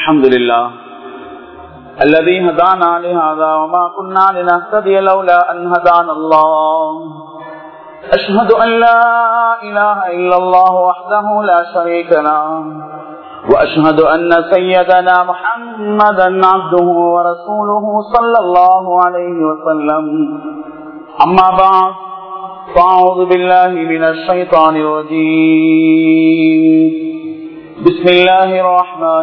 الحمد لله الذي هدانا لهذا وما كنا لنهتدي لولا أن هدانا الله أشهد أن لا إله إلا الله وحده لا شريك له وأشهد أن سيدنا محمدا عبده ورسوله صلى الله عليه وسلم أما بعد فأعوذ بالله من الشيطان الرجيم بسم الله الرحمن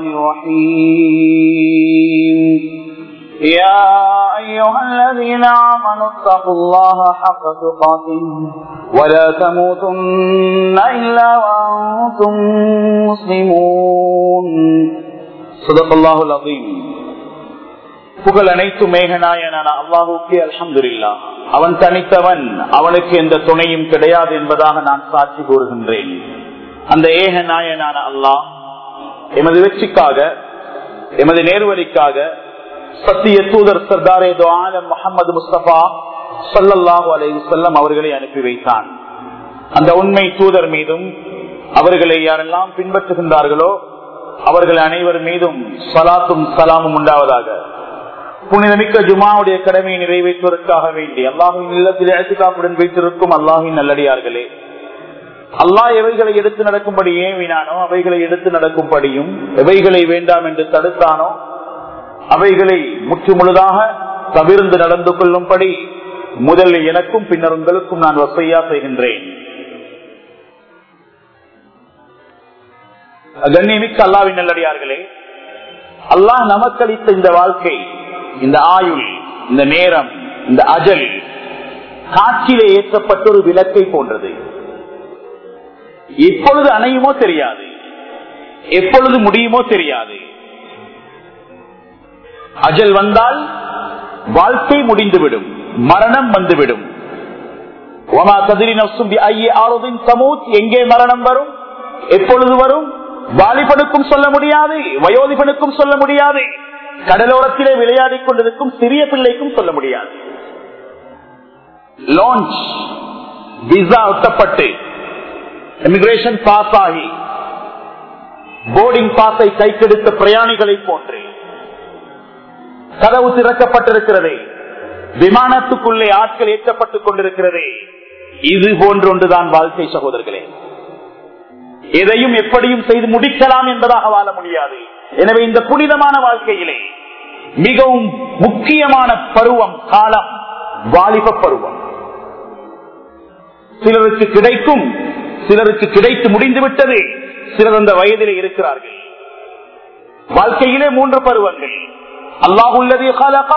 الرحيم يا أيها الذين آمنوا اتقوا الله حق تقاته ولا تموتن إلا وأنتم مسلمون صدق الله العظيم புகழ் அனைத்து மேகநாயனான அல்லாஹுக்கே அல்ஹம்துல்லா அவன் தனித்தவன் அவனுக்கு எந்த துணையும் கிடையாது என்பதாக நான் சாட்சி கூறுகின்றேன் அந்த ஏக நாயனான அல்லாஹ் எமது வெற்றிக்காக எமது நேர்வழிக்காக சத்திய தூதர் சர்தாரே ஆலம் முகமது முஸ்தபா சல்லல்லாஹு அலை செல்லம் அவர்களை அனுப்பி வைத்தான் அந்த உண்மை தூதர் மீதும் அவர்களை யாரெல்லாம் பின்பற்றுகின்றார்களோ அவர்கள் அனைவர் மீதும் சலாத்தும் சலாமும் உண்டாவதாக புனிதமிக்க ஜுமாவுடைய கடமையை நிறைவேற்றுவதற்காக வேண்டி அல்லாஹின் இல்லத்தில் எழுத்துக்காப்புடன் வைத்திருக்கும் அல்லாஹின் நல்லடியார்களே அல்லாஹ் எவைகளை எடுத்து நடக்கும்படி ஏவினானோ அவைகளை எடுத்து நடக்கும்படியும் எவைகளை வேண்டாம் என்று தடுத்தானோ அவைகளை முற்று முழுதாக தவிர்ந்து நடந்து கொள்ளும்படி முதலில் எனக்கும் பின்னர் உங்களுக்கும் நான் வசையா செய்கின்றேன் கண்ணியமிக்க அல்லாவின் நல்லடியார்களே அல்லாஹ் நமக்களித்த இந்த வாழ்க்கை இந்த ஆயுள் இந்த நேரம் இந்த அஜல் காட்சியிலே ஏற்றப்பட்ட ஒரு விளக்கை போன்றது எப்பொழுது அணையுமோ தெரியாது எப்பொழுது முடியுமோ தெரியாது அஜல் வந்தால் வாழ்க்கை முடிந்துவிடும் மரணம் வந்துவிடும் எங்கே மரணம் வரும் எப்பொழுது வரும் வாலிபனுக்கும் சொல்ல முடியாது வயோதிபனுக்கும் சொல்ல முடியாது கடலோரத்திலே விளையாடி கொண்டிருக்கும் சிறிய பிள்ளைக்கும் சொல்ல முடியாது லான்ச் விசா ஒட்டப்பட்டு இமிகிரேஷன் பாஸ் ஆகி போர்டிங் பாஸை கைக்கெடுத்த பிரயாணிகளை போன்று கதவு திறக்கப்பட்டிருக்கிறது விமானத்துக்குள்ளே ஆட்கள் ஏற்றப்பட்டுக் கொண்டிருக்கிறது இது போன்ற ஒன்றுதான் வாழ்க்கை சகோதரர்களே எதையும் எப்படியும் செய்து முடிக்கலாம் என்பதாக வாழ முடியாது எனவே இந்த புனிதமான வாழ்க்கையிலே மிகவும் முக்கியமான பருவம் காலம் வாலிப பருவம் சிலருக்கு கிடைக்கும் சிலருக்கு கிடைத்து முடிந்து விட்டது சிலர் அந்த வயதிலே இருக்கிறார்கள் வாழ்க்கையிலே மூன்று பருவங்கள் அல்லாஹுல்லதி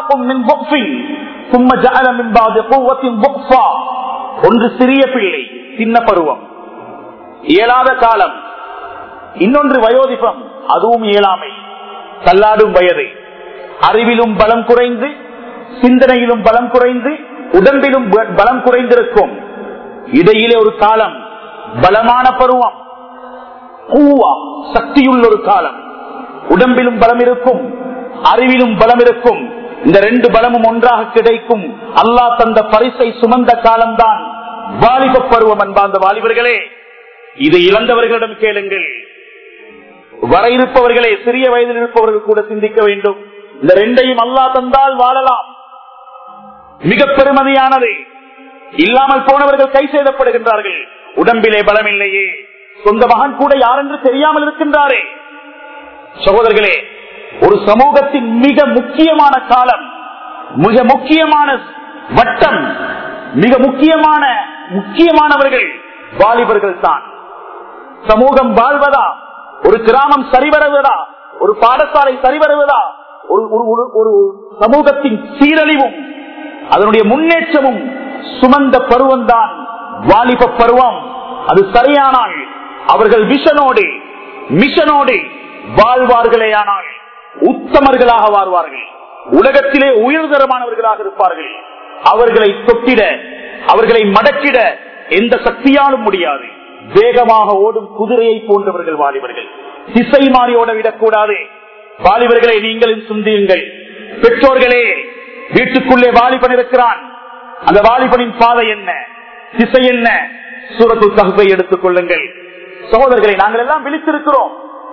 ஒன்று சிறிய பிள்ளை சின்ன பருவம் இயலாத காலம் இன்னொன்று வயோதிபம் அதுவும் இயலாமை தள்ளாடும் வயது அறிவிலும் பலம் குறைந்து சிந்தனையிலும் பலம் குறைந்து உடம்பிலும் பலம் குறைந்திருக்கும் இடையிலே ஒரு காலம் பலமான பருவம் பூவா சக்தியுள்ள ஒரு காலம் உடம்பிலும் பலம் இருக்கும் அறிவிலும் பலம் இருக்கும் இந்த ரெண்டு பலமும் ஒன்றாக கிடைக்கும் அல்லாஹ் தந்த பரிசை சுமந்த காலம்தான் வாலிப பருவம் அன்பார்ந்த வாலிபர்களே இதை இழந்தவர்களிடம் கேளுங்கள் வர இருப்பவர்களே சிறிய வயதில் இருப்பவர்கள் கூட சிந்திக்க வேண்டும் இந்த ரெண்டையும் அல்லா தந்தால் வாழலாம் மிக பெருமதியானது இல்லாமல் போனவர்கள் கை செய்தப்படுகின்றார்கள் உடம்பிலே பலம் இல்லையே சொந்த மகன் கூட யார் என்று தெரியாமல் இருக்கின்றாரே சகோதரர்களே ஒரு சமூகத்தின் மிக முக்கியமான காலம் மிக முக்கியமான வட்டம் மிக முக்கியமான முக்கியமானவர்கள் வாலிபர்கள் தான் சமூகம் வாழ்வதா ஒரு கிராமம் சரிவருவதா ஒரு பாடசாலை சரிவருவதா ஒரு ஒரு சமூகத்தின் சீரழிவும் அதனுடைய முன்னேற்றமும் சுமந்த பருவம் தான் வாலிப பருவம் அது சரியானால் அவர்கள் விஷனோடு மிஷனோடு வாழ்வார்களேயானால் உத்தமர்களாக வாழ்வார்கள் உலகத்திலே உயர்தரமானவர்களாக இருப்பார்கள் அவர்களை தொட்டிட அவர்களை மடக்கிட எந்த சக்தியாலும் முடியாது வேகமாக ஓடும் குதிரையை போன்றவர்கள் வாலிபர்கள் திசை மாறி ஓட விடக்கூடாது வாலிபர்களை நீங்களும் சிந்தியுங்கள் பெற்றோர்களே வீட்டுக்குள்ளே வாலிபன் இருக்கிறான் அந்த வாலிபனின் பாதை என்ன திசை என்ன சூரத்து தகுப்பை எடுத்துக் கொள்ளுங்கள் சகோதரர்களை நாங்கள் எல்லாம் விழித்திருக்கிறோம்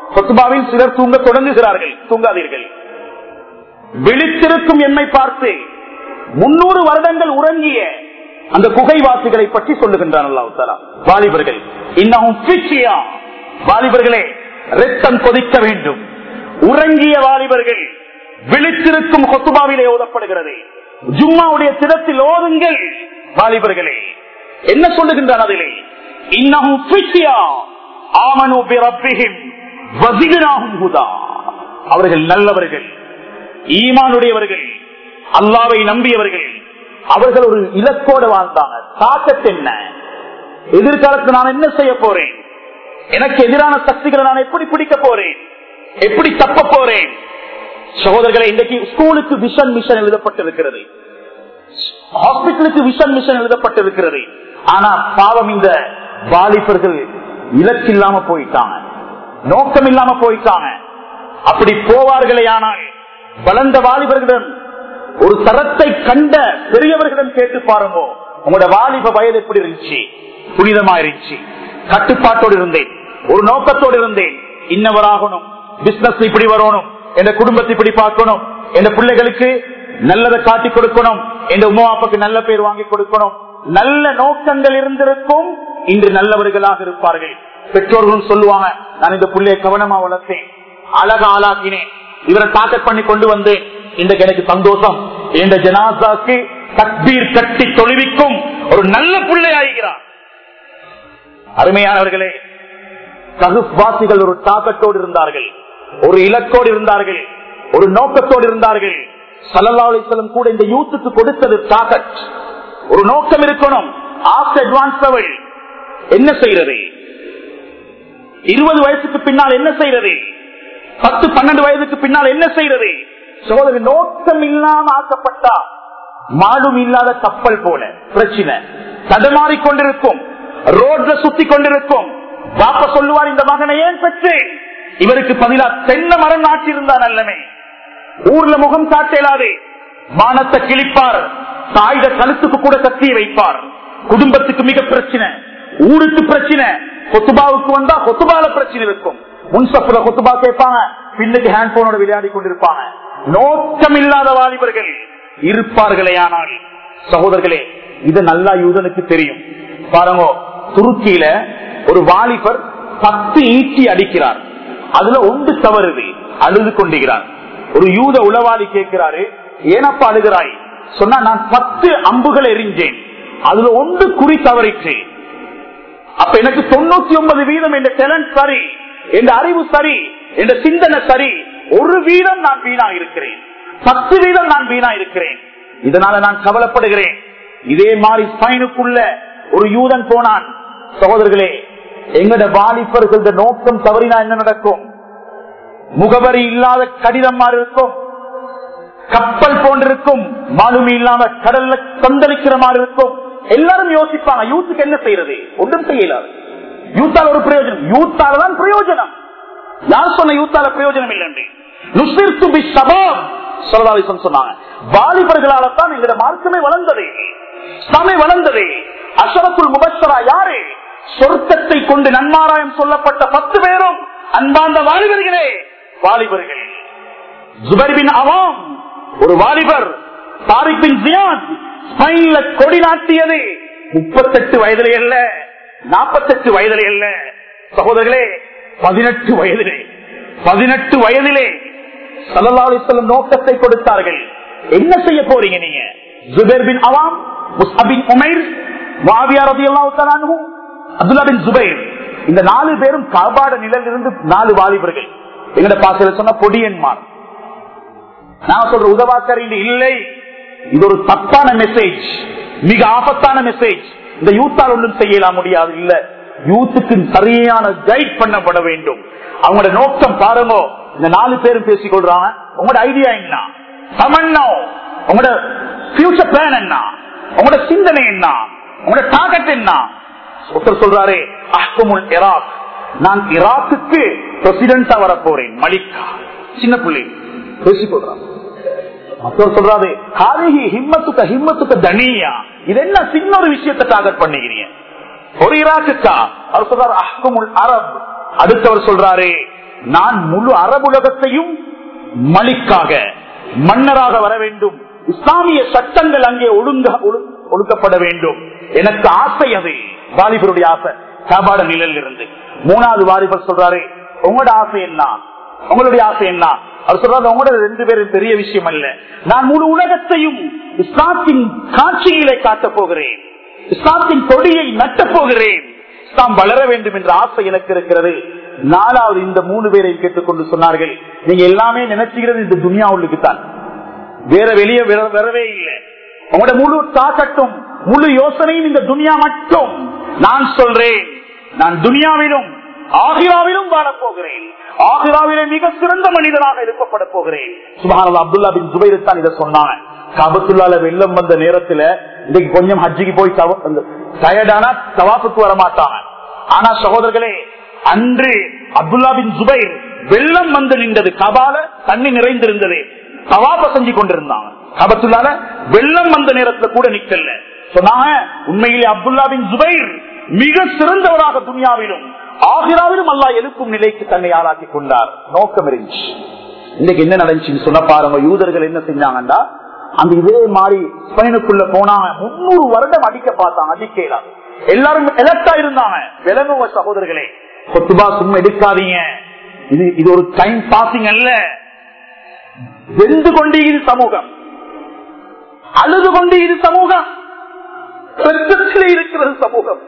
கொத்துபாவில் சிலர் தூங்க தொடங்குகிறார்கள் தூங்காதீர்கள் விழித்திருக்கும் என்னை பார்த்து முன்னூறு வருடங்கள் உறங்கிய அந்த குகைவாசிகளை பற்றி சொல்லுகின்றான் அல்லாஹ் தஆலா. வாலிபர்கள் இன்னமும் பிச்சியா வாலிபர்களே ரத்தம் கொதிக்க வேண்டும் உறங்கிய வாலிபர்கள் விழித்திருக்கும் கொத்துபாவிலே ஓதப்படுகிறது ஜும்மாவுடைய தினத்தில் ஓதுங்கள் வாலிபர்களே என்ன சொல்லுகின்றான் அதிலே இன்னமும் பிச்சியா ஆமனு பிரப்பிஹிம் வசிகனாகும் ஹுதா அவர்கள் நல்லவர்கள் ஈமானுடையவர்கள் அல்லாவை நம்பியவர்கள் அவர்கள் ஒரு இலக்கோடு வாழ்ந்தாங்க தாக்கத்து என்ன எதிர்காலத்தில் நான் என்ன செய்ய போறேன் எனக்கு எதிரான சக்திகளை நான் எப்படி பிடிக்க போறேன் எப்படி தப்ப போறேன் சகோதரர்களை இன்றைக்கு ஸ்கூலுக்கு விஷன் மிஷன் எழுதப்பட்டிருக்கிறது ஹாஸ்பிட்டலுக்கு விஷன் மிஷன் எழுதப்பட்டிருக்கிறது ஆனா பாவம் இந்த வாலிபர்கள் இலக்கு இல்லாம போயிட்டாங்க நோக்கம் இல்லாம போயிட்டாங்க அப்படி போவார்களே ஆனால் வளர்ந்த வாலிபர்களிடம் ஒரு தரத்தை கண்ட பெரியவர்களிடம் கேட்டு பாருங்க உங்களோட வாலிப வயது எப்படி இருந்துச்சு புனிதமா இருந்துச்சு கட்டுப்பாட்டோடு இருந்தேன் ஒரு நோக்கத்தோடு இருந்தேன் இன்னவராகணும் பிசினஸ் இப்படி வரணும் என் குடும்பத்தை இப்படி பார்க்கணும் என் பிள்ளைகளுக்கு நல்லதை காட்டி கொடுக்கணும் என் உமா அப்பாக்கு நல்ல பேர் வாங்கி கொடுக்கணும் நல்ல நோக்கங்கள் இருந்திருக்கும் இன்று நல்லவர்களாக இருப்பார்கள் பெற்றோர்களும் சொல்லுவாங்க நான் இந்த பிள்ளையை கவனமா வளர்த்தேன் அழகா ஆளாக்கினேன் இவரை டாக்கெட் பண்ணி கொண்டு வந்தேன் இன்றைக்கு எனக்கு சந்தோஷம் இந்த ஜனாசாக்கு தக்பீர் கட்டி தொழுவிக்கும் ஒரு நல்ல பிள்ளை ஆகிறார் அருமையானவர்களே சகுவாசிகள் ஒரு தாக்கத்தோடு இருந்தார்கள் ஒரு இலக்கோடு இருந்தார்கள் ஒரு நோக்கத்தோடு இருந்தார்கள் சல்லல்லாஹு கூட இந்த யூத்துக்கு கொடுத்தது தாக்கத் ஒரு நோக்கம் இருக்கணும் ஆஃப்டர் அட்வான்ஸ் லெவல் என்ன செய்யறது இருபது வயசுக்கு பின்னால் என்ன செய்யறது பத்து பன்னெண்டு வயதுக்கு பின்னால் என்ன செய்யறது சோதரி நோக்கம் இல்லாம ஆக்கப்பட்டா மாடும் இல்லாத கப்பல் போல பிரச்சனை தடுமாறி கொண்டிருக்கும் ரோட்ல சுத்தி கொண்டிருக்கும் பாப்ப சொல்லுவார் இந்த மகனை ஏன் பெற்றேன் இவருக்கு பதிலா தென்னை மரம் நாட்டியிருந்தா நல்லமே ஊர்ல முகம் காட்டலாது மானத்தை கிழிப்பார் தாயுட கழுத்துக்கு கூட கத்தியை வைப்பார் குடும்பத்துக்கு மிக பிரச்சனை ஊருக்கு பிரச்சனை கொத்துபாவுக்கு வந்தா கொத்துபால பிரச்சனை இருக்கும் முன்சப்புல கொத்துபா கேட்பாங்க பின்னுக்கு ஹேண்ட் போனோட விளையாடி கொண்டிருப்பாங்க நோக்கம் இல்லாத வாலிபர்கள் இருப்பார்களே ஆனால் சகோதரர்களே இது நல்லா யூதனுக்கு தெரியும் பாருங்க துருக்கியில ஒரு வாலிபர் பத்து ஈட்டி அடிக்கிறார் அதுல ஒன்று தவறுது அழுது கொண்டுகிறார் ஒரு யூத உளவாளி கேட்கிறாரு ஏனப்பா அழுகிறாய் சொன்னா நான் பத்து அம்புகள் எரிஞ்சேன் அதுல ஒன்று குறி தவறிச்சு அப்ப எனக்கு தொண்ணூத்தி ஒன்பது வீதம் என்ற டேலண்ட் சரி என்ற அறிவு சரி என்ற சிந்தனை சரி ஒரு வீதம் நான் வீணா இருக்கிறேன் பத்து வீதம் நான் வீணா இருக்கிறேன் இதனால நான் கவலைப்படுகிறேன் இதே மாதிரி ஸ்பைனுக்குள்ள ஒரு யூதன் போனான் சகோதரர்களே எங்கட வாலிபர்கள் நோக்கம் தவறினா என்ன நடக்கும் முகவரி இல்லாத கடிதம் மாதிரி இருக்கும் கப்பல் போன்றிருக்கும் மாலுமி இல்லாம கடல்ல தந்தளிக்கிற மாதிரி இருக்கும் எல்லாரும் யோசிப்பாங்க யூத்துக்கு என்ன செய்யறது ஒன்றும் செய்யலாது யூத்தால ஒரு பிரயோஜனம் யூத்தால தான் பிரயோஜனம் யார் சொன்ன யூத்தால பிரயோஜனம் இல்லை சொன்னாங்க வாலிபர்களால தான் எங்களோட மார்க்கமே வளர்ந்தது சமை வளர்ந்தது அஷரத்துல் முபஸ்வரா யாரு சொர்க்கத்தை கொண்டு நன்மாராயம் சொல்லப்பட்ட பத்து பேரும் அன்பாந்த வாலிபர்களே வாலிபர்கள் ஜுபர்பின் அவாம் ஒரு வாலிபர் தாரிபின் ஜியாத் ஸ்பைன்ல கொடி நாட்டியது முப்பத்தெட்டு வயதிலே அல்ல நாற்பத்தெட்டு வயதிலே அல்ல சகோதரர்களே பதினெட்டு வயதிலே பதினெட்டு வயதிலே சல்லாஸ்லம் நோக்கத்தை கொடுத்தார்கள் என்ன செய்ய போறீங்க நீங்க ஜுபேர் பின் அவாம் முஸ்அபின் உமைர் மாவியா ரதி அல்லாஹு அப்துல்லா பின் ஜுபைர் இந்த நாலு பேரும் காபாட நிலையில் இருந்து நாலு வாலிபர்கள் எங்கட பாசையில சொன்ன பொடியன்மார் நான் சொல்ற உதவாக்கர் இல்லை இது ஒரு தப்பான மெசேஜ் மிக ஆபத்தான மெசேஜ் இந்த யூத்தால் ஒன்றும் செய்யலாம் முடியாது இல்ல யூத்துக்கு சரியான கைட் பண்ணப்பட வேண்டும் அவங்களோட நோக்கம் பாருங்க இந்த நாலு பேரும் பேசிக் கொள்றாங்க உங்களோட ஐடியா என்ன தமன்னா உங்களோட ஃபியூச்சர் பிளான் என்ன உங்களோட சிந்தனை என்ன உங்களோட டார்கெட் என்ன ஒருத்தர் சொல்றாரு அஹ்குமுல் இராக் நான் ஈராக்குக்கு பிரசிடென்டா வர போறேன் மலிக்கா சின்ன பிள்ளை பேசிக் கொள்றான் மற்றவர் சொல்றாரு ஹாரிஹி ஹிம்மத்துக்க ஹிம்மத்துக்க தனியா இது என்ன சின்ன ஒரு விஷயத்தை டார்கெட் பண்ணுகிறீங்க ஒரு ஈராக்குக்கா அவர் சொல்றாரு அஹ்குமுல் அரப் அடுத்தவர் சொல்றாரு நான் முழு அரபுலகத்தையும் மலிக்காக மன்னராக வர வேண்டும் இஸ்லாமிய சட்டங்கள் அங்கே ஒழுங்க ஒழு- ஒழுக்கப்பட வேண்டும் எனக்கு ஆசை அது வாலிபருடைய ஆசை காபாட நிலையில் இருந்து மூணாவது வாலிபர் சொல்றாரு உங்களோட ஆசை என்ன உங்களுடைய ஆசை என்ன அவர் சொல்றாரு உங்களோட ரெண்டு பேரும் பெரிய விஷயம் அல்ல நான் முழு உலகத்தையும் இஸ்லாத்தின் காட்சியிலே காட்டப் போகிறேன் இஸ்லாத்தின் கொடியை நட்டப் போகிறேன் இஸ்லாம் வளர வேண்டும் என்ற ஆசை எனக்கு இருக்கிறது நாலாவது இந்த மூணு பேரை கேட்டுக்கொண்டு சொன்னார்கள் நீங்க எல்லாமே நினைச்சுக்கிறது இந்த துனியா உள்ளுக்கு தான் வேற வெளியே வர- வரவே இல்லை உங்களோட முழு தாக்கட்டும் முழு யோசனையும் இந்த துனியா மட்டும் நான் சொல்றேன் நான் துனியாவிலும் ஆகிராவிலும் வாழப் போகிறேன் ஆகிராவிலே மிக சிறந்த மனிதனாக எழுப்பப்பட போகிறேன் சுபானல்லா அப்துல்லா பின் ஜுபைர் தான் இதை சொன்னாங்க காபத்துள்ளால வெள்ளம் வந்த நேரத்துல இன்னைக்கு கொஞ்சம் ஹஜ்ஜிக்கு போய் டயர்டானா தவாப்புக்கு வர மாட்டாங்க ஆனா சகோதரர்களே அன்று அப்துல்லா பின் ஜுபைர் வெள்ளம் வந்து நின்றது கபால தண்ணி நிறைந்திருந்தது தவாப செஞ்சு கொண்டிருந்தாங்க கபத்துள்ளால வெள்ளம் வந்த நேரத்துல கூட நிக்கல சொன்னாங்க உண்மையிலே அப்துல்லா பின் ஜுபைர் மிக சிறந்தவராக துனியாவிலும் ஆகிராவிலும் அல்லா எழுப்பும் நிலைக்கு தன்னை ஆளாக்கி கொண்டார் நோக்கம் இருந்துச்சு இன்னைக்கு என்ன நடந்துச்சுன்னு சொன்ன பாருங்க யூதர்கள் என்ன செஞ்சாங்கண்டா அந்த இதே மாதிரி ஸ்பெயினுக்குள்ள போனாங்க முன்னூறு வருடம் அடிக்க பார்த்தாங்க அடிக்கலாம் எல்லாரும் எலக்டா இருந்தாங்க விளங்குவ சகோதரர்களே கொத்துபா சும்மா எடுக்காதீங்க இது இது ஒரு டைம் பாசிங் அல்ல வெந்து கொண்டு இது சமூகம் அழுது கொண்டு இது சமூகம் சொர்க்கத்திலே இருக்கிறது சமூகம்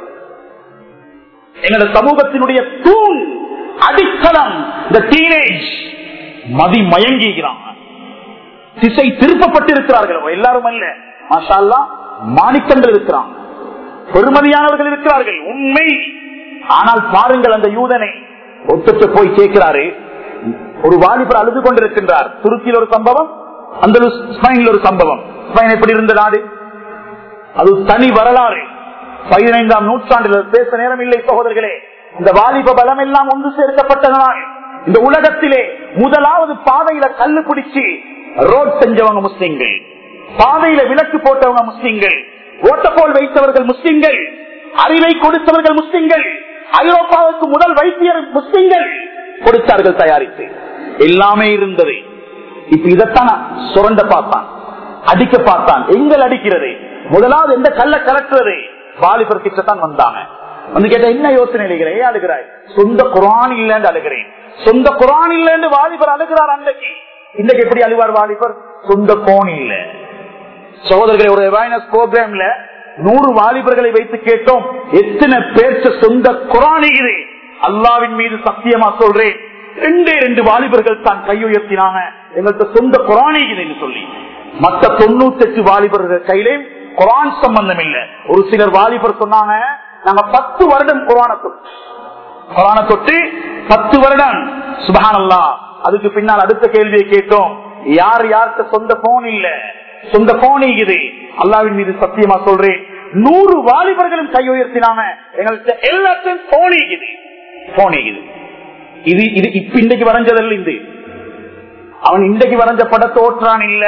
எங்களோட சமூகத்தினுடைய தூண் அடித்தளம் இந்த டீனேஜ் மதி மயங்குகிறாங்க திசை திருப்பப்பட்டிருக்கிறார்கள் எல்லாரும் அல்ல மாஷா அல்லாஹ், மாணிக்கங்கள் இருக்கிறாங்க பெருமதியானவர்கள் இருக்கிறார்கள் உண்மை ஆனால் பாருங்கள் அந்த யூதனை ஒத்துட்டு போய் கேட்கிறாரு ஒரு வாலிபர் அழுது கொண்டிருக்கின்றார் துருக்கியில் ஒரு சம்பவம் அந்த ஸ்பெயினில் ஒரு சம்பவம் ஸ்பெயின் எப்படி இருந்த நாடு அது தனி வரலாறு பதினைந்தாம் நூற்றாண்டில் பேச நேரம் இல்லை சகோதரர்களே இந்த வாலிப பலம் எல்லாம் ஒன்று சேர்க்கப்பட்டதனால் இந்த உலகத்திலே முதலாவது பாதையில கல்லு பிடிச்சு ரோட் செஞ்சவங்க முஸ்லிம்கள் பாதையில விளக்கு போட்டவங்க முஸ்லிம்கள் ஓட்டப்போல் வைத்தவர்கள் முஸ்லிம்கள் அறிவை கொடுத்தவர்கள் முஸ்லிம்கள் ஐரோப்பாவுக்கு முதல் வைத்தியர் முஸ்லிம்கள் கொடுத்தார்கள் தயாரித்து எல்லாமே இருந்தது இப்ப இதைத்தான் சுரண்ட பார்த்தான் அடிக்க பார்த்தான் எங்கள் அடிக்கிறது முதலாவது எந்த கல்ல கலட்டுறது வாலிபர் கிட்டத்தான் வந்தாங்க வந்து கேட்ட என்ன யோசனை அழுகிறேன் ஏன் அழுகிறாய் சொந்த குரான் இல்லைன்னு அழுகிறேன் சொந்த குரான் இல்லைன்னு வாலிபர் அழுகிறார் அன்றைக்கு இன்றைக்கு எப்படி அழுவார் வாலிபர் சொந்த கோன் இல்ல சகோதரர்களை ஒரு அவேர்னஸ் ப்ரோக்ராம்ல நூறு வாலிபர்களை வைத்து கேட்டோம் எத்தனை பேர்த்த சொந்த குரான் இது அல்லாவின் மீது சத்தியமா சொல்றேன் ரெண்டே ரெண்டு வாலிபர்கள் தான் கையுயர்த்தினாங்க எங்கள்கிட்ட சொந்த குரானீகுதுன்னு சொல்லி மத்த தொண்ணூத்தி எட்டு வாலிபர்கள் கையிலே குரான் சம்பந்தம் இல்ல ஒரு சிலர் வாலிபர் சொன்னாங்க நாங்க பத்து வருடம் குரான தொட்டு குரான தொட்டு பத்து வருடம் சுபஹானல்லா அதுக்கு பின்னால் அடுத்த கேள்வியை கேட்டோம் யார் யார்கிட்ட சொந்த போன் இல்ல சொந்த போன் இது அல்லாவின் மீது சத்தியமா சொல்றேன் நூறு வாலிபர்களும் கை உயர்த்தினாங்க எங்கள்கிட்ட எல்லாத்தையும் போனிக்குது போனிக்குது இது இது இப்ப இன்றைக்கு வரைஞ்சதல்ல இது அவன் இன்றைக்கு வரைஞ்ச படத்தை ஓட்டுறான் இல்ல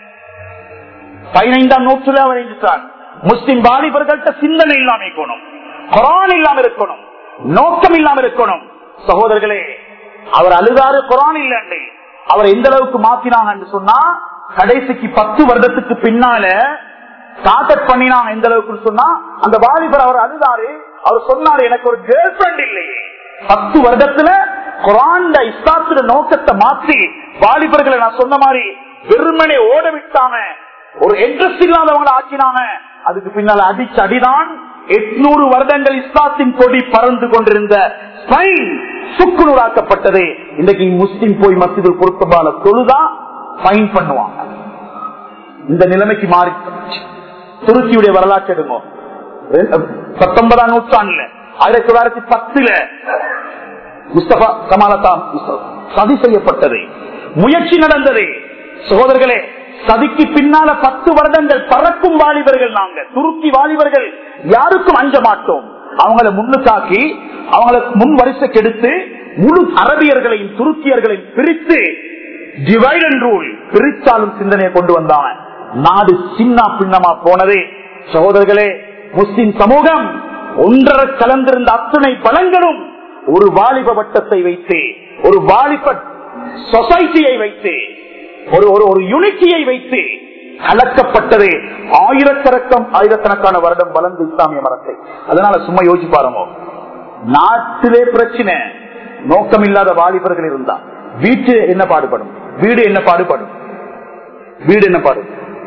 பதினைந்தாம் நூற்றுல வரைஞ்சிட்டான் முஸ்லிம் வாலிபர்கள்ட்ட சிந்தனை இல்லாம இருக்கணும் குரான் இல்லாம இருக்கணும் நோக்கம் இல்லாம இருக்கணும் சகோதரர்களே அவர் அழுதாரு குரான் இல்ல அவர் எந்த அளவுக்கு மாத்தினாங்க சொன்னா கடைசிக்கு பத்து வருடத்துக்கு பின்னால டார்கெட் பண்ணினாங்க எந்த அளவுக்கு சொன்னா அந்த வாலிபர் அவர் அழுதாரு அவர் சொன்னாரு எனக்கு ஒரு கேர்ள் ஃபிரெண்ட் இல்லையே பத்து வருடத்துல குரான் இஸ்லாத்துல நோக்கத்தை மாற்றி வாலிபர்களை நான் சொன்ன மாதிரி வெறுமனே ஓட விட்டாங்க ஒரு இன்ட்ரெஸ்ட் இல்லாதவங்களை ஆக்கினாங்க அதுக்கு பின்னால அடிச்ச அடிதான் எட்நூறு வருடங்கள் இஸ்லாத்தின் கொடி பறந்து கொண்டிருந்த ஸ்பெயின் சுக்குநூறாக்கப்பட்டது இன்னைக்கு முஸ்லிம் போய் மசிதில் பொருத்தமான தொழுதா ஃபைன் பண்ணுவாங்க இந்த நிலைமைக்கு மாறி துருக்கியுடைய வரலாற்று எடுங்க பத்தொன்பதாம் நூற்றாண்டுல ஆயிரத்தி தொள்ளாயிரத்தி பத்துல முஸ்தபா கமாலத்தா சதி செய்யப்பட்டது முயற்சி நடந்தது சகோதரர்களே சதிக்கு பின்னால பத்து வருடங்கள் பறக்கும் வாலிபர்கள் நாங்க துருக்கி வாலிபர்கள் யாருக்கும் அஞ்ச மாட்டோம் அவங்கள முன்னுக்காக்கி அவங்கள முன் வரிசைக்கு எடுத்து முழு அரபியர்களையும் துருக்கியர்களையும் பிரித்து டிவைட் அண்ட் ரூல் பிரிச்சாலும் சிந்தனையை கொண்டு வந்தாங்க நாடு சின்ன பின்னமா போனது சகோதரர்களே முஸ்லிம் சமூகம் ஒன்றரை கலந்திருந்த அத்தனை பலங்களும் ஒரு வாலிப வட்டத்தை வைத்து ஒரு வாலிப சொசைட்டியை வைத்து ஒரு ஒரு ஒரு யூனிட்டியை வைத்து கலக்கப்பட்டது ஆயிரக்கணக்கம் ஆயிரக்கணக்கான வருடம் வளர்ந்து இஸ்லாமிய மரத்தை அதனால சும்மா யோசிச்சு பாருங்க நாட்டிலே பிரச்சனை நோக்கம் இல்லாத வாலிபர்கள் இருந்தா வீட்டு என்ன பாடுபடும் வீடு என்ன பாடுபடும் வீடு என்ன பாடு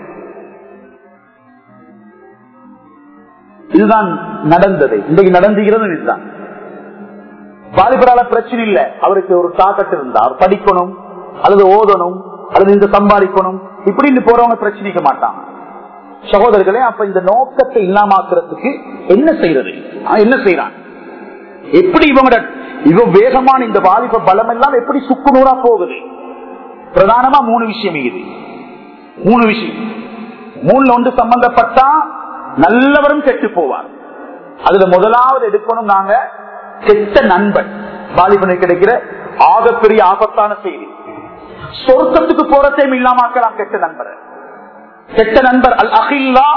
இதுதான் நடந்தது இன்றைக்கு நடந்துகிறது இதுதான் வாலிபரால பிரச்சனை இல்ல அவருக்கு ஒரு தாக்கத்து இருந்தா அவர் படிக்கணும் அல்லது ஓதணும் அல்லது இந்த சம்பாதிக்கணும் இப்படின்னு போறவங்க பிரச்சனைக்க மாட்டாங்க சகோதரர்களே அப்ப இந்த நோக்கத்தை இல்லாமாக்குறதுக்கு என்ன செய்யறது அவன் என்ன செய்யறான் எப்படி இவங்க இவன் வேகமான இந்த வாலிப பலம் எல்லாம் எப்படி சுக்குநூறா போகுது பிரதானமா மூணு விஷயம் இது மூணு விஷயம் மூணுல ஒன்று சம்பந்தப்பட்டா நல்லவரும் கெட்டு போவார் அதுல முதலாவது எடுக்கணும் நாங்க கெட்ட நண்பன் வாலிபனுக்கு கிடைக்கிற ஆகப்பெரிய ஆபத்தான செய்தி சொர்க்கத்துக்கு போறதையும் இல்லாமக்கலாம் கெட்ட நண்பர் கெட்ட நண்பர் அல் அகில்லா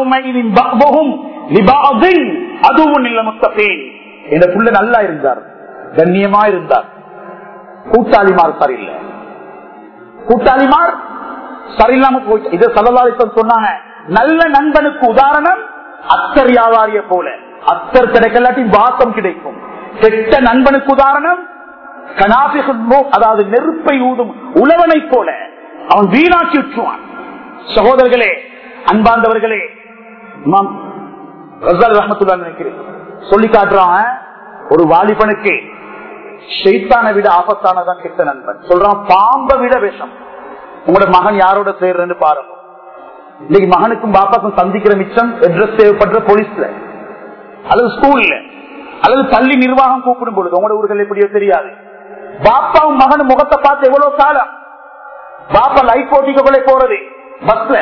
அதுவும் இல்ல முத்தபேன் என்ற புள்ள நல்லா இருந்தார் கண்ணியமா இருந்தார் கூட்டாளிமார் சரியில்லை கூட்டாளிமார் சரியில்லாம போயிட்டு இதை சலவாலிசம் சொன்னாங்க நல்ல நண்பனுக்கு உதாரணம் அத்தர் வியாபாரிய போல அத்தர் கிடைக்கலாட்டி வாசம் கிடைக்கும் கெட்ட நண்பனுக்கு உதாரணம் அதாவது நெருப்பை ஊதும் உழவனை போல அவன் வீணாக்கி விட்டுருவான் சகோதரர்களே அன்பார்ந்தவர்களே நினைக்கிறேன் சொல்லி காட்டுறான் ஒரு வாலிபனுக்கு ஷெய்தானை விட ஆபத்தானதான் கெட்ட நண்பன் சொல்றான் பாம்பை விட விஷம் உங்களோட மகன் யாரோட சேர்றன்னு பாருங்க இன்னைக்கு மகனுக்கும் பாப்பாக்கும் சந்திக்கிற மிச்சம் அட்ரஸ் தேவைப்படுற போலீஸ்ல அல்லது ஸ்கூல்ல அல்லது பள்ளி நிர்வாகம் கூப்பிடும் பொழுது உங்களோட ஊர்கள் எப்படியோ தெரியாது பாப்பாவும் மகனும் முகத்தை பார்த்து எவ்வளவு காலம் பாப்பா லைட் போட்டிக்கொள்ளே போறது பஸ்ல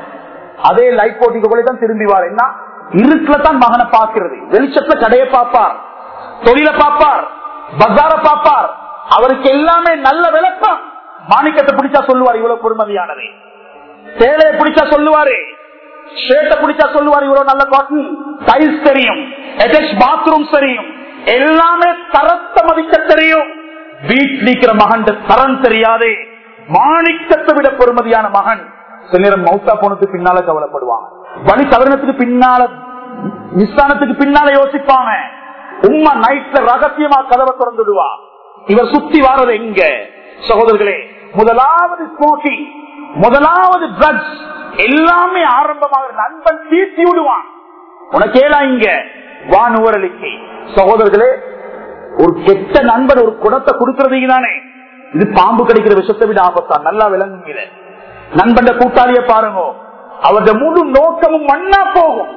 அதே லைட் போட்டிக்கொள்ளே தான் திரும்பி வார் என்ன இருட்டுல தான் மகனை பார்க்கிறது வெளிச்சத்துல கடையை பார்ப்பார் தொழில பார்ப்பார் பஜார பார்ப்பார் அவருக்கு எல்லாமே நல்ல விளக்கம் மாணிக்கத்தை பிடிச்சா சொல்லுவார் இவ்வளவு பொறுமதியானது சேலையை பிடிச்சா சொல்லுவாரு ஷேட்டை பிடிச்சா சொல்லுவாரு இவ்வளவு நல்ல காட்டன் டைல்ஸ் தெரியும் பாத்ரூம் தெரியும் எல்லாமே தரத்தை மதிக்க தெரியும் வீட்டில் இருக்கிற மகன் தரம் தெரியாது மாணிக்கத்தை விட பொறுமதியான மகன் சில நேரம் மௌத்தா போனதுக்கு பின்னால கவலைப்படுவான் வழி தவறினத்துக்கு பின்னால நிஸ்தானத்துக்கு பின்னால யோசிப்பாங்க உமா நைட்ல ரகசியமா கதவை திறந்துடுவா இவர் சுத்தி வாரது எங்க சகோதரர்களே முதலாவது ஸ்மோக்கிங் முதலாவது ட்ரக்ஸ் எல்லாமே ஆரம்பமாக நண்பன் தீர்த்தி விடுவான் உனக்கேலா இங்க வானுவரலிக்கு சகோதரர்களே ஒரு கெட்ட நண்பன் ஒரு குடத்தை கொடுக்கறது தானே இது பாம்பு கிடைக்கிற விஷத்தை விட ஆபத்தான் நல்லா விளங்குகிற நண்பன் கூட்டாளிய பாருங்க அவருடைய முழு நோக்கமும் மண்ணா போகும்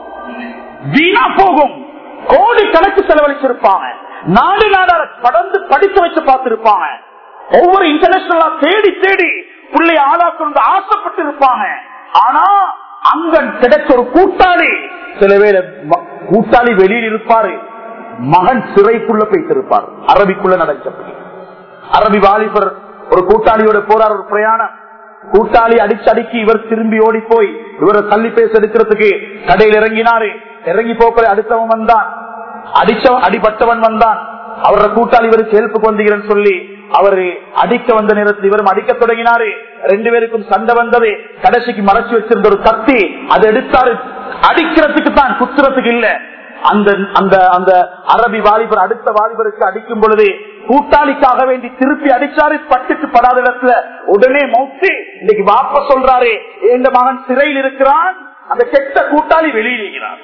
வீணா போகும் கோடி கணக்கு செலவழிச்சிருப்பாங்க நாடு நாடார கடந்து படிக்க வச்சு பார்த்திருப்பாங்க ஒவ்வொரு இன்டர்நேஷனலா தேடி தேடி பிள்ளைய ஆளாக்கணும் ஆசைப்பட்டு இருப்பாங்க ஆனா அங்க கிடைச்ச ஒரு கூட்டாளி சில பேர் கூட்டாளி வெளியில் இருப்பாரு மகன் சிறைக்குள்ள போய்த்திருப்பார் அரபிக்குள்ள நடக்கப்படி அரபி வாலிபர் ஒரு கூட்டாளியோட போறார் ஒரு பிரயாணம் கூட்டாளி அடிச்சு அடிக்கி இவர் திரும்பி ஓடி போய் இவரை தள்ளி பேச எடுக்கிறதுக்கு கடையில் இறங்கினாரு இறங்கி போக்களை அடுத்தவன் வந்தான் அடிச்சவன் அடிபட்டவன் வந்தான் அவரோட கூட்டாளி இவருக்கு ஹெல்ப்புக்கு வந்தீங்கன்னு சொல்லி அவரு அடிக்க வந்த நேரத்தில் இவரும் அடிக்க தொடங்கினாரு ரெண்டு பேருக்கும் சண்டை வந்தது கடைசிக்கு மறைச்சு வச்சிருந்த ஒரு கத்தி அதை எடுத்தாரு அடிக்கிறதுக்கு தான் குத்துறதுக்கு இல்ல அந்த அந்த அந்த அரபி வாலிபர் அடுத்த வாலிபருக்கு அடிக்கும் பொழுது கூட்டாளிக்காக வேண்டி திருப்பி அடிச்சாரு பட்டுக்கு படாத இடத்துல உடனே மௌத்து இன்னைக்கு வாப்ப சொல்றாரு எந்த மகன் சிறையில் இருக்கிறான் அந்த கெட்ட கூட்டாளி வெளியில் இருக்கிறான்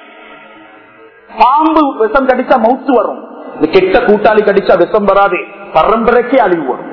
பாம்பு விஷம் கடிச்சா மவுத்து வரும் இந்த கெட்ட கூட்டாளி கடிச்சா விஷம் வராது பரம்பரைக்கே அழிவு வரும்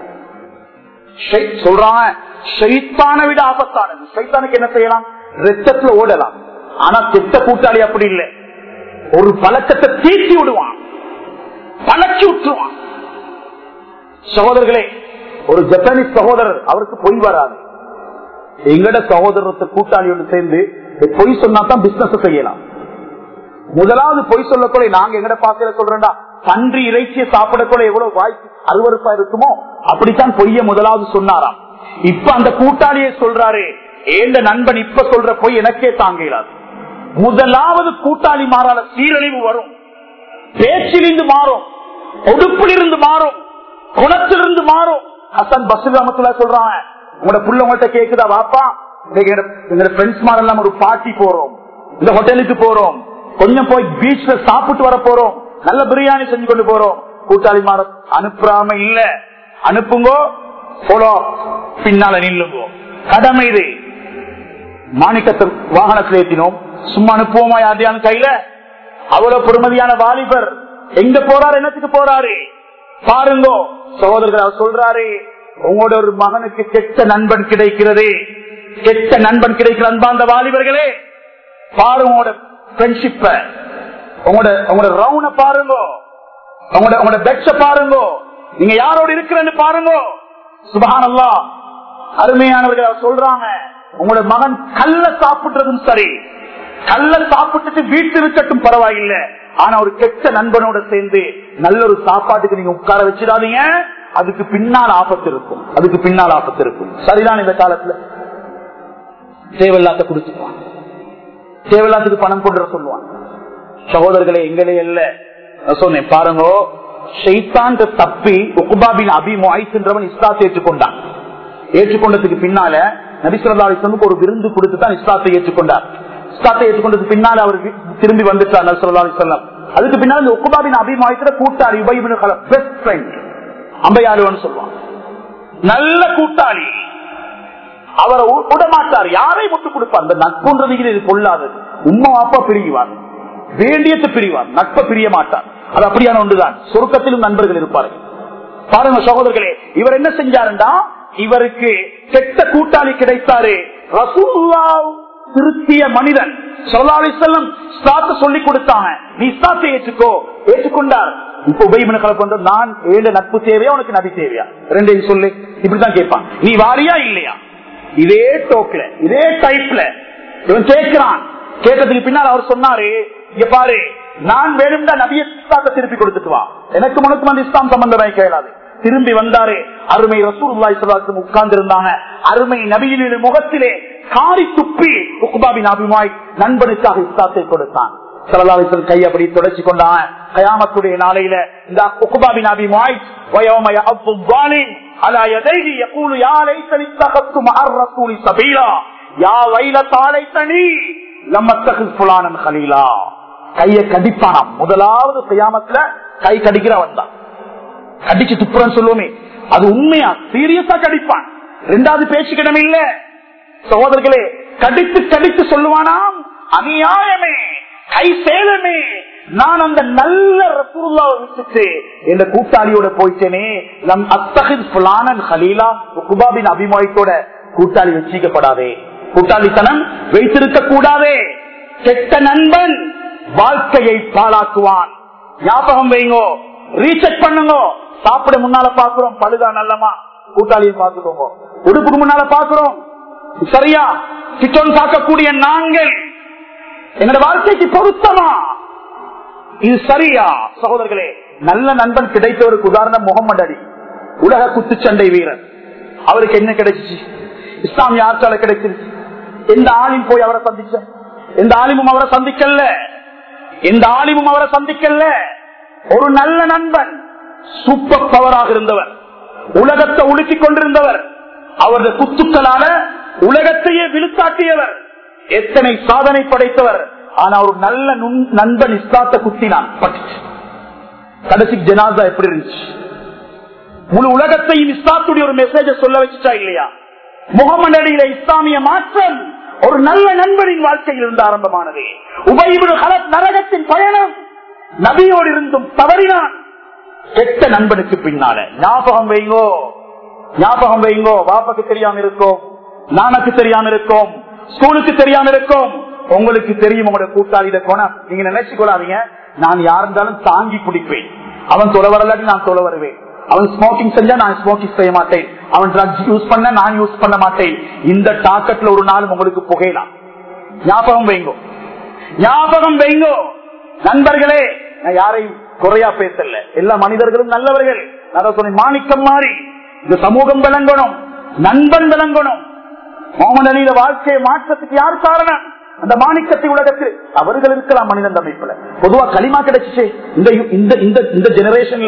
சொல்றான் ஷைத்தான விட ஆபத்தானது ஷைத்தானுக்கு என்ன செய்யலாம் ரத்தத்துல ஓடலாம் ஆனா கெட்ட கூட்டாளி அப்படி இல்லை ஒரு பழக்கத்தை தீட்டி விடுவான் பழக்கி விட்டுருவான் சகோதரர்களே ஒரு ஜப்பானீஸ் சகோதரர் அவருக்கு பொய் வராது எங்கட சகோதரத்தை கூட்டாளியோடு சேர்ந்து பொய் சொன்னா தான் பிசினஸ் செய்யலாம் முதலாவது பொய் சொல்லக்கூட நாங்க எங்கட பாக்கையில சொல்றேன்டா பன்றி இறைச்சியை சாப்பிடக்கூட எவ்வளவு வாய்ப்பு அருவறுப்பா இருக்குமோ அப்படித்தான் பொய்ய முதலாவது சொன்னாராம் இப்ப அந்த கூட்டாளியை சொல்றாரு ஏந்த நண்பன் இப்ப சொல்ற பொய் எனக்கே தாங்கிறார் முதலாவது கூட்டாளி மாறால சீரழிவு வரும் பேச்சிலிருந்து மாறும் ஒடுப்பிலிருந்து மாறும் குணத்திலிருந்து மாறும் ஹசன் பஸ் ரமத்துல சொல்றாங்க உங்களோட புள்ள உங்கள்கிட்ட கேக்குதா வாப்பா எங்க ஃப்ரெண்ட்ஸ் மாதிரி ஒரு பார்ட்டி போறோம் இந்த ஹோட்டலுக்கு போறோம் கொஞ்சம் போய் பீச்ல சாப்பிட்டு வர போறோம் நல்ல பிரியாணி செஞ்சு கொண்டு போறோம் கூட்டாளி மாற அனுப்புறாம இல்ல அனுப்புங்கோ போலோ பின்னால நில்லுங்கோ கடமை இது மாணிக்கத்தை வாகனத்தில் ஏற்றினோம் சும்மா அனுப்புவோமா யாரையான கையில அவ்வளவு பொறுமதியான வாலிபர் எங்க போறாரு என்னத்துக்கு போறாரு பாருங்கோ சகோதரர்கள் அவர் சொல்றாரு உங்களோட ஒரு மகனுக்கு கெட்ட நண்பன் கிடைக்கிறது கெட்ட நண்பன் கிடைக்கிற அன்பாந்த வாலிபர்களே பாருங்க உங்களோட ஃப்ரெண்ட்ஷிப்ப உங்களோட உங்களோட ரவுன பாருங்க உங்களோட உங்களோட பெட்ஸ பாருங்க நீங்க யாரோட இருக்கிறன்னு பாருங்க சுபஹானல்லா அருமையானவர்கள் அவர் சொல்றாங்க உங்களோட மகன் கல்ல சாப்பிடுறதும் சரி கல்ல சாப்பிட்டுட்டு வீட்டு இருக்கட்டும் பரவாயில்லை ஆனா ஒரு கெட்ட நண்பனோட சேர்ந்து நல்ல ஒரு சாப்பாட்டுக்கு நீங்க உட்கார வச்சிடாதீங்க அதுக்கு பின்னால் ஆபத்து இருக்கும் அதுக்கு பின்னால் ஆபத்து இருக்கும் சரிதான் இந்த காலத்துல தேவையில்லாத குடிச்சுக்குவான் தேவையில்லாத்துக்கு பணம் கொண்டு வர சொல்லுவான் சகோதரர்களே எங்களே இல்ல நான் சொன்னேன் பாருங்க ஷெய்தான் தப்பி உகுபாபின் அபிமோய்ன்றவன் இஸ்லாத்தை ஏற்றுக்கொண்டான் ஏற்றுக்கொண்டதுக்கு பின்னால நபிசுல்லாவுக்கு ஒரு விருந்து கொடுத்து தான் இஸ்லாத்தை ஏற்றுக்கொண்டார் இஸ்லாத்தை ஏற்றுக்கொண்டதுக்கு பின்னால அவர் திரும்பி வந்துட்டார் நபிசுல்லா அலிஸ்லாம் அதுக்கு பின்னால் இந்த உக்குபாபின் அபிமாயத்துல கூட்டாளி உபயிபின் பெஸ்ட் ஃப்ரெண்ட் அம்பையாளுவன் சொல்லுவான் நல்ல கூட்டாளி அவரை விடமாட்டார் யாரை விட்டு கொடுப்பார் அந்த நட்புன்றது இது கொள்ளாதது உம்மா அப்பா பிரிவார் வேண்டியத்தை பிரிவார் நட்பை பிரிய மாட்டார் அது அப்படியான ஒன்றுதான் சொருக்கத்திலும் நண்பர்கள் இருப்பார்கள் பாருங்க சகோதரர்களே இவர் என்ன செஞ்சாருண்டா இவருக்கு கெட்ட கூட்டாளி கிடைத்தாரு ரசூல்லா திருத்திய மனிதன் சொல்லாலிசல்லம் சொல்லி கொடுத்தாங்க நீ இஸ்லாத்தை ஏற்றுக்கோ ஏற்றுக்கொண்டார் இப்ப உபயமன கலப்பு வந்து நான் ஏழு நட்பு தேவையா உனக்கு நபி தேவையா ரெண்டையும் சொல்லு இப்படிதான் கேட்பான் நீ வாரியா இல்லையா இதே டோக்ல இதே டைப்ல இவன் கேட்கிறான் கேட்டதுக்கு பின்னால் அவர் சொன்னாரு இங்க பாரு நான் வேணும்டா நபிய இஸ்லாத்தை திருப்பி கொடுத்துட்டு வா எனக்கு உனக்கு வந்து இஸ்லாம் சம்பந்தமாய் கேளாது திரும்பி வந்தாரு அருமை ரசூல்லாய் உட்கார்ந்து இருந்தாங்க அருமை நபியின் முகத்திலே காரி துப்பி உக்குபாபின் அபிமாய் நண்பனுக்காக இஸ்லாத்தை கொடுத்தான் சலதாவிசல் கை அப்படி தொடச்சு கொண்டான் கயாமத்துடைய நாளையில இந்த உக்குபாபின் அபிமாய் வயோமய அப்பும் வாலின் அலா எதைகி யகூலு யா லைத்தனி தகத்து மஹர் ரசூலி சபீலா யா வைல தாளைத்தனி லம்மத்தகு புலானன் ஹலீலா கைய கடிப்பானாம் முதலாவது கயாமத்துல கை கடிக்கிறவன் தான் கடிச்சு துப்புறன்னு சொல்லுவோமே அது உண்மையா சீரியஸா கடிப்பான் ரெண்டாவது பேச்சுக்கிடம் இல்ல சகோதரர்களே கடித்து கடித்து சொல்லுவானாம் அநியாயமே கை சேலமே நான் அந்த நல்ல ரசூல்லாவை விட்டுட்டு என்ற கூட்டாளியோட போயிட்டேனே நம் அத்தகின் புலானன் ஹலீலா குபாபின் அபிமாயத்தோட கூட்டாளி வச்சிக்கப்படாதே கூட்டாளித்தனம் வைத்திருக்க கூடாதே கெட்ட நண்பன் வாழ்க்கையை பாழாக்குவான் ஞாபகம் வைங்கோ ரீசெக் பண்ணுங்க சாப்பிட முன்னால பாக்குறோம் பழுதா நல்லமா கூட்டாளியை பார்த்துக்கோங்க உடுப்புக்கு முன்னால பாக்குறோம் சரியா கிச்சன் பார்க்கக்கூடிய நாங்கள் என்னோட வாழ்க்கைக்கு பொருத்தமா இது சரியா சகோதரர்களே நல்ல நண்பன் கிடைத்தவருக்கு உதாரணம் முகமது அலி உலக குத்துச்சண்டை வீரர் அவருக்கு என்ன கிடைச்சிச்சு இஸ்லாம் யாருக்கால கிடைச்சிருச்சு எந்த ஆளின் போய் அவரை சந்திச்ச எந்த ஆலிமும் அவரை சந்திக்கல எந்த ஆலிமும் அவரை சந்திக்கல ஒரு நல்ல நண்பன் சூப்பர் பவராக இருந்தவர் உலகத்தை உலுக்கிக் கொண்டிருந்தவர் அவரது குத்துக்களால உலகத்தையே விழுத்தாட்டியவர் எத்தனை சாதனை படைத்தவர் ஆனா ஒரு நல்ல நண்பன் இஸ்லாத்தை குத்தினான் பட்டுச்சு கடைசி ஜனாதா எப்படி இருந்துச்சு முழு உலகத்தையும் இஸ்லாத்துடைய ஒரு மெசேஜ சொல்ல வச்சுட்டா இல்லையா முகமது அடியில இஸ்லாமிய மாற்றம் ஒரு நல்ல நண்பரின் வாழ்க்கையில் இருந்து ஆரம்பமானது உபயோக ஹலத் நரகத்தின் பயணம் நபியோடு இருந்தும் தவறினான் கெட்ட நண்பனுக்கு பின்னால ஞாபகம் வைங்கோ ஞாபகம் வைங்கோ பாப்பாக்கு தெரியாம இருக்கும் நானுக்கு தெரியாம இருக்கும் ஸ்கூலுக்கு தெரியாம இருக்கும் உங்களுக்கு தெரியும் உங்களோட கூட்டாளியில கோணம் நீங்க நினைச்சு கொள்ளாதீங்க நான் யார் இருந்தாலும் தாங்கி பிடிப்பேன் அவன் தொலை வரலாட்டி நான் தொலை வருவேன் அவன் ஸ்மோக்கிங் செஞ்சா நான் ஸ்மோக்கிங் செய்ய மாட்டேன் அவன் ட்ரக்ஸ் யூஸ் பண்ண நான் யூஸ் பண்ண மாட்டேன் இந்த டாக்கெட்ல ஒரு நாள் உங்களுக்கு புகையலாம் ஞாபகம் வைங்கோ ஞாபகம் வைங்கோ நண்பர்களே நான் யாரையும் குறையா பேசல எல்லா மனிதர்களும் நல்லவர்கள் நான் சொன்னேன் மாணிக்கம் மாறி இந்த சமூகம் விளங்கணும் நண்பன் விளங்கணும் முகமது அலியில வாழ்க்கையை மாற்றத்துக்கு யார் காரணம் அந்த மாணிக்கத்தை உலகத்தில் அவர்கள் இருக்கலாம் மனிதன் அமைப்புல பொதுவா களிமா கிடைச்சிச்சு இந்த இந்த இந்த இந்த ஜெனரேஷன்ல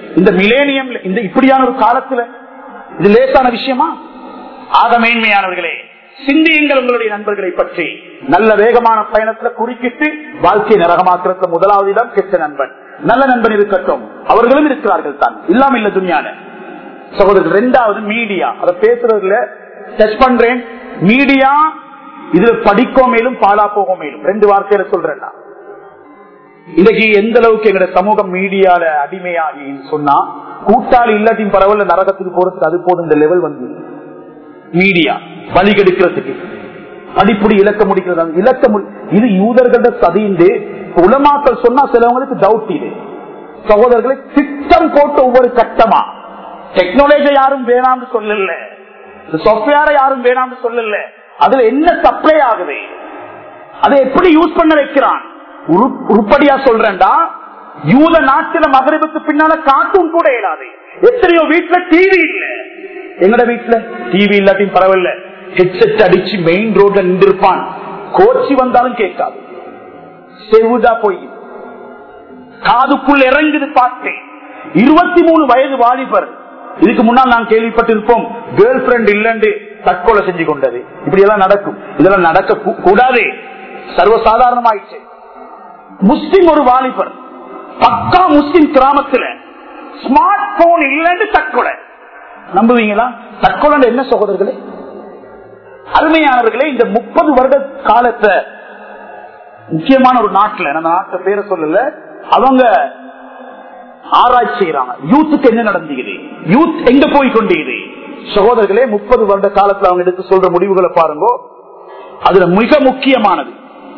இந்த மிலேனியம் இந்த இப்படியான ஒரு காலத்துல இது லேசான விஷயமா ஆக மேன்மையானவர்களே சிந்தியுங்கள் உங்களுடைய நண்பர்களை பற்றி நல்ல வேகமான பயணத்துல குறுக்கிட்டு வாழ்க்கையை நரகமாக்குறதுல முதலாவது இடம் கெட்ட நண்பன் நல்ல நண்பன் இருக்கட்டும் அவர்களும் இருக்கிறார்கள் தான் இல்லாம இல்ல துணியான சகோதரர்கள் ரெண்டாவது மீடியா அதை பேசுறதுல டச் பண்றேன் மீடியா இதுல படிக்கோ மேலும் பாலா போக மேலும் ரெண்டு வார்த்தையில சொல்றேன் நான். இன்னைக்கு எந்த அளவுக்கு எங்க சமூகம் மீடியால அடிமையாகி சொன்னா கூட்டாளி இல்லாட்டின் பரவாயில்ல நரகத்துக்கு போறதுக்கு அது போதும் இந்த லெவல் வந்து மீடியா வழி கெடுக்கிறதுக்கு அடிப்படி இலக்க முடிக்கிறது இலக்க மு- இது யூதர்கள சதிந்து உலமாக்கள் சொன்னா சிலவங்களுக்கு டவுட் இது சகோதரர்களை திட்டம் போட்டு ஒவ்வொரு கட்டமா டெக்னாலஜி யாரும் வேணாம்னு சொல்லல சாப்ட்வேரை யாரும் வேணாம்னு சொல்லல அதுல என்ன சப்ளை ஆகுது அதை எப்படி யூஸ் பண்ண வைக்கிறான் உரு- உருப்படியா சொல்றேன்டா யூத நாட்டில மகரிபுக்கு பின்னால கார்ட்டூன் கூட இயலாது எத்தனையோ வீட்டுல டிவி இல்ல எங்கட வீட்டுல டிவி இல்லாட்டியும் பரவாயில்ல ஹெட்செட் அடிச்சு மெயின் ரோட்ல நின்றுப்பான் கோச்சி வந்தாலும் கேட்காது செவுதா போய் காதுக்குள் இறங்குது பாட்டு இருபத்தி மூணு வயது வாலிபர் இதுக்கு முன்னால் நான் கேள்விப்பட்டிருப்போம் கேர்ள் ஃபிரெண்ட் இல்லன்னு தற்கொலை செஞ்சு கொண்டது இப்படி எல்லாம் நடக்கும் இதெல்லாம் நடக்க கூ- கூடாது சர்வசாதாரணமாயிடுச்சு முஸ்லிம் ஒரு வாலிபர் பக்கா முஸ்லிம் கிராமத்துல ஸ்மார்ட் போன் இல்லைன்னு தற்கொலை நம்புவீங்களா தற்கொலை என்ன சகோதரர்களே அருமையானவர்களே இந்த முப்பது வருட காலத்தை முக்கியமான ஒரு நாட்டுல நம்ம நாட்டு பேரை சொல்லல அவங்க ஆராய்ச்சி செய்யறாங்க யூத்துக்கு என்ன நடந்துகிறது யூத் எங்க போய் கொண்டிருக்குது சகோதரர்களே முப்பது வருட காலத்துல அவங்க எடுத்து சொல்ற முடிவுகளை பாருங்க அதுல மிக முக்கியமானது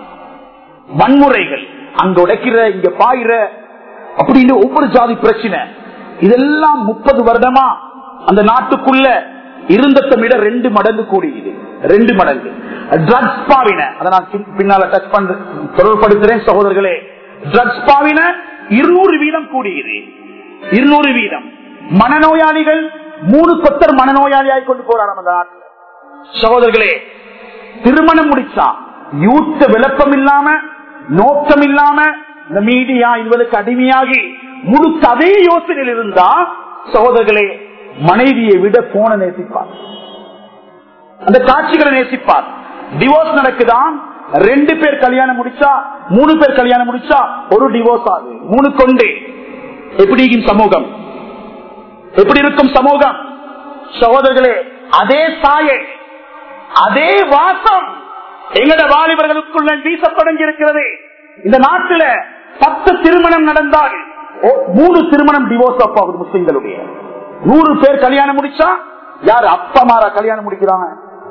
வன்முறைகள் அங்க உடைக்கிற இங்க பாயிற அப்படின்னு ஒவ்வொரு ஜாதி பிரச்சனை இதெல்லாம் முப்பது வருடமா அந்த நாட்டுக்குள்ள இருந்ததை விட ரெண்டு மடங்கு கூடியது ரெண்டு மடங்கு ட்ரக்ஸ் பாவின அதை நான் பின்- பின்னால டச் பண்ற தொடர்படுத்துறேன் சகோதரர்களே ட்ரக்ஸ் பாவின இருநூறு வீதம் கூடியது இருநூறு வீதம் மனநோயாளிகள் மூணு கொத்தர் மனநோயாளியாய் கொண்டு போறாங்க அந்த நாட்டில் சகோதரர்களே திருமணம் முடிச்சா யூத்த விளக்கம் இல்லாம நோக்கம் இல்லாம இந்த மீடியா இவளுக்கு அடிமையாகி முழுக்க அதே யோசனையில் இருந்தா சகோதரர்களே மனைவியை விட போன நேசிப்பார் அந்த காட்சிகளை நேசிப்பார் டிவோர்ஸ் நடக்குதான் ரெண்டு பேர் கல்யாணம் முடிச்சா மூணு பேர் கல்யாணம் முடிச்சா ஒரு டிவோர்ஸ் ஆகுது மூணு கொண்டு எப்படி இருக்கும் சமூகம் எப்படி இருக்கும் சமூகம் சகோதரர்களே அதே சாயை அதே வாசம் எங்கட வாலிபர்களுக்குள்ள வீச தொடங்கி இருக்கிறது இந்த நாட்டில பத்து திருமணம் நடந்தால் ஓ- மூணு திருமணம் டிவோர்ஸ் ஆகுது முஸ்லிம்களுடைய நூறு பேர் கல்யாணம் முடிச்சா யாரு அப்பா மாரா கல்யாணம் முடிக்கிறாங்க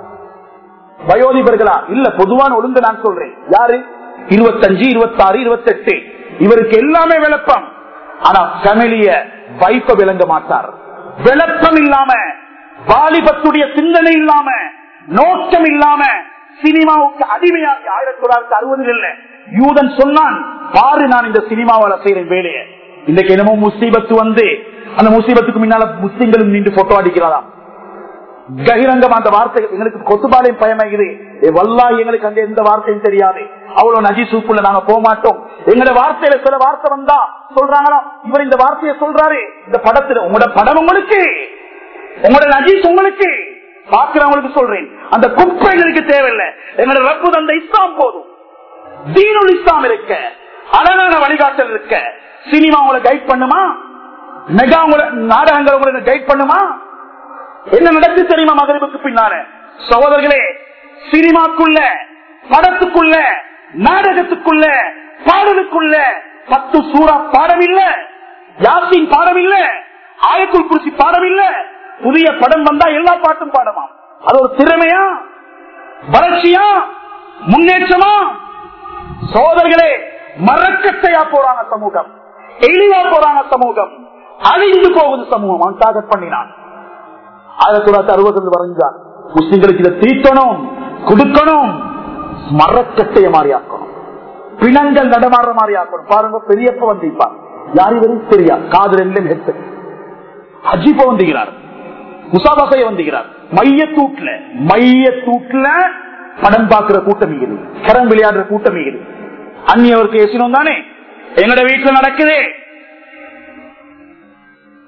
வயோதிபர்களா இல்ல பொதுவான ஒழுங்கு நான் சொல்றேன் யாரு இருபத்தஞ்சு இருபத்தாறு இருபத்தெட்டு இவருக்கு எல்லாமே விளப்பம் ஆனா ஃபேமிலிய வைப்ப விளங்க மாட்டார் விளப்பம் இல்லாம வாலிபத்துடைய சிந்தனை இல்லாம நோக்கம் இல்லாம சினிமாவுக்கு அடிமையாகி ஆயிரத்தி தொள்ளாயிரத்தி அறுபதுல இல்ல யூதன் சொன்னான் பாரு நான் இந்த சினிமாவால செய்யறேன் வேலையை இன்னைக்கு என்னமோ முசீபத்து வந்து அந்த முசீபத்துக்கு முன்னால முஸ்லிம்களும் நின்று போட்டோ அடிக்கிறாராம் பகிரங்கம் அந்த வார்த்தை எங்களுக்கு கொத்துபாலையும் பயமாகுது ஏ வல்லா எங்களுக்கு அங்க எந்த வார்த்தையும் தெரியாது அவ்வளவு நஜி சூப்புல நாங்க போக மாட்டோம் எங்களோட வார்த்தையில சில வார்த்தை வந்தா சொல்றாங்களாம் இவர் இந்த வார்த்தையை சொல்றாரு இந்த படத்துல உங்களோட படம் உங்களுக்கு உங்களோட நஜீஸ் உங்களுக்கு பாக்குறவங்களுக்கு சொல்றேன் அந்த குப்பை எங்களுக்கு தேவையில்லை எங்களோட ரப்பு தந்த இஸ்லாம் போதும் தீனுல் இஸ்லாம் இருக்க அழகான வழிகாட்டல் இருக்க சினிமா உங்களை கைட் பண்ணுமா மெகா உங்களை நாடகங்கள் உங்களை கைட் பண்ணுமா என்ன நடக்கு தெரியுமா மகரிபுக்கு பின்னால சகோதரர்களே சினிமாக்குள்ள படத்துக்குள்ள நாடகத்துக்குள்ள பாடலுக்குள்ள பத்து சூறா பாடம் இல்ல யாசின் பாடம் இல்ல ஆயத்துள் குறிச்சி பாடம் இல்ல புதிய படம் வந்தா எல்லா பாட்டும் பாடமா அது ஒரு திறமையா வளர்ச்சியா முன்னேற்றமா சோதர்களே மறக்கத்தையா போறாங்க சமூகம் எளிவா போறாங்க சமூகம் அழிந்து போகுது சமூகம் அவன் டார்கெட் பண்ணினான் ஆயிரத்தி தொள்ளாயிரத்தி அறுபதுல வரைஞ்சார் முஸ்லிம்களுக்கு இதை தீர்க்கணும் கொடுக்கணும் மரக்கட்டைய மாதிரி ஆக்கணும் பிணங்கள் நடமாடுற மாதிரி ஆக்கணும் பாருங்க பெரியப்ப வந்திருப்பார் யார் இவரும் தெரியா காது ரெண்டும் ஹெட்செட் அஜிப்ப வந்துகிறார் முசாபசைய வந்துகிறார் மைய தூட்ல மைய தூட்ல படம் பார்க்கிற கூட்டம் இருக்குது கரம் விளையாடுற கூட்டம் இருக்குது அந்நியவருக்கு ஏசினோம் தானே எங்கட வீட்டுல நடக்குது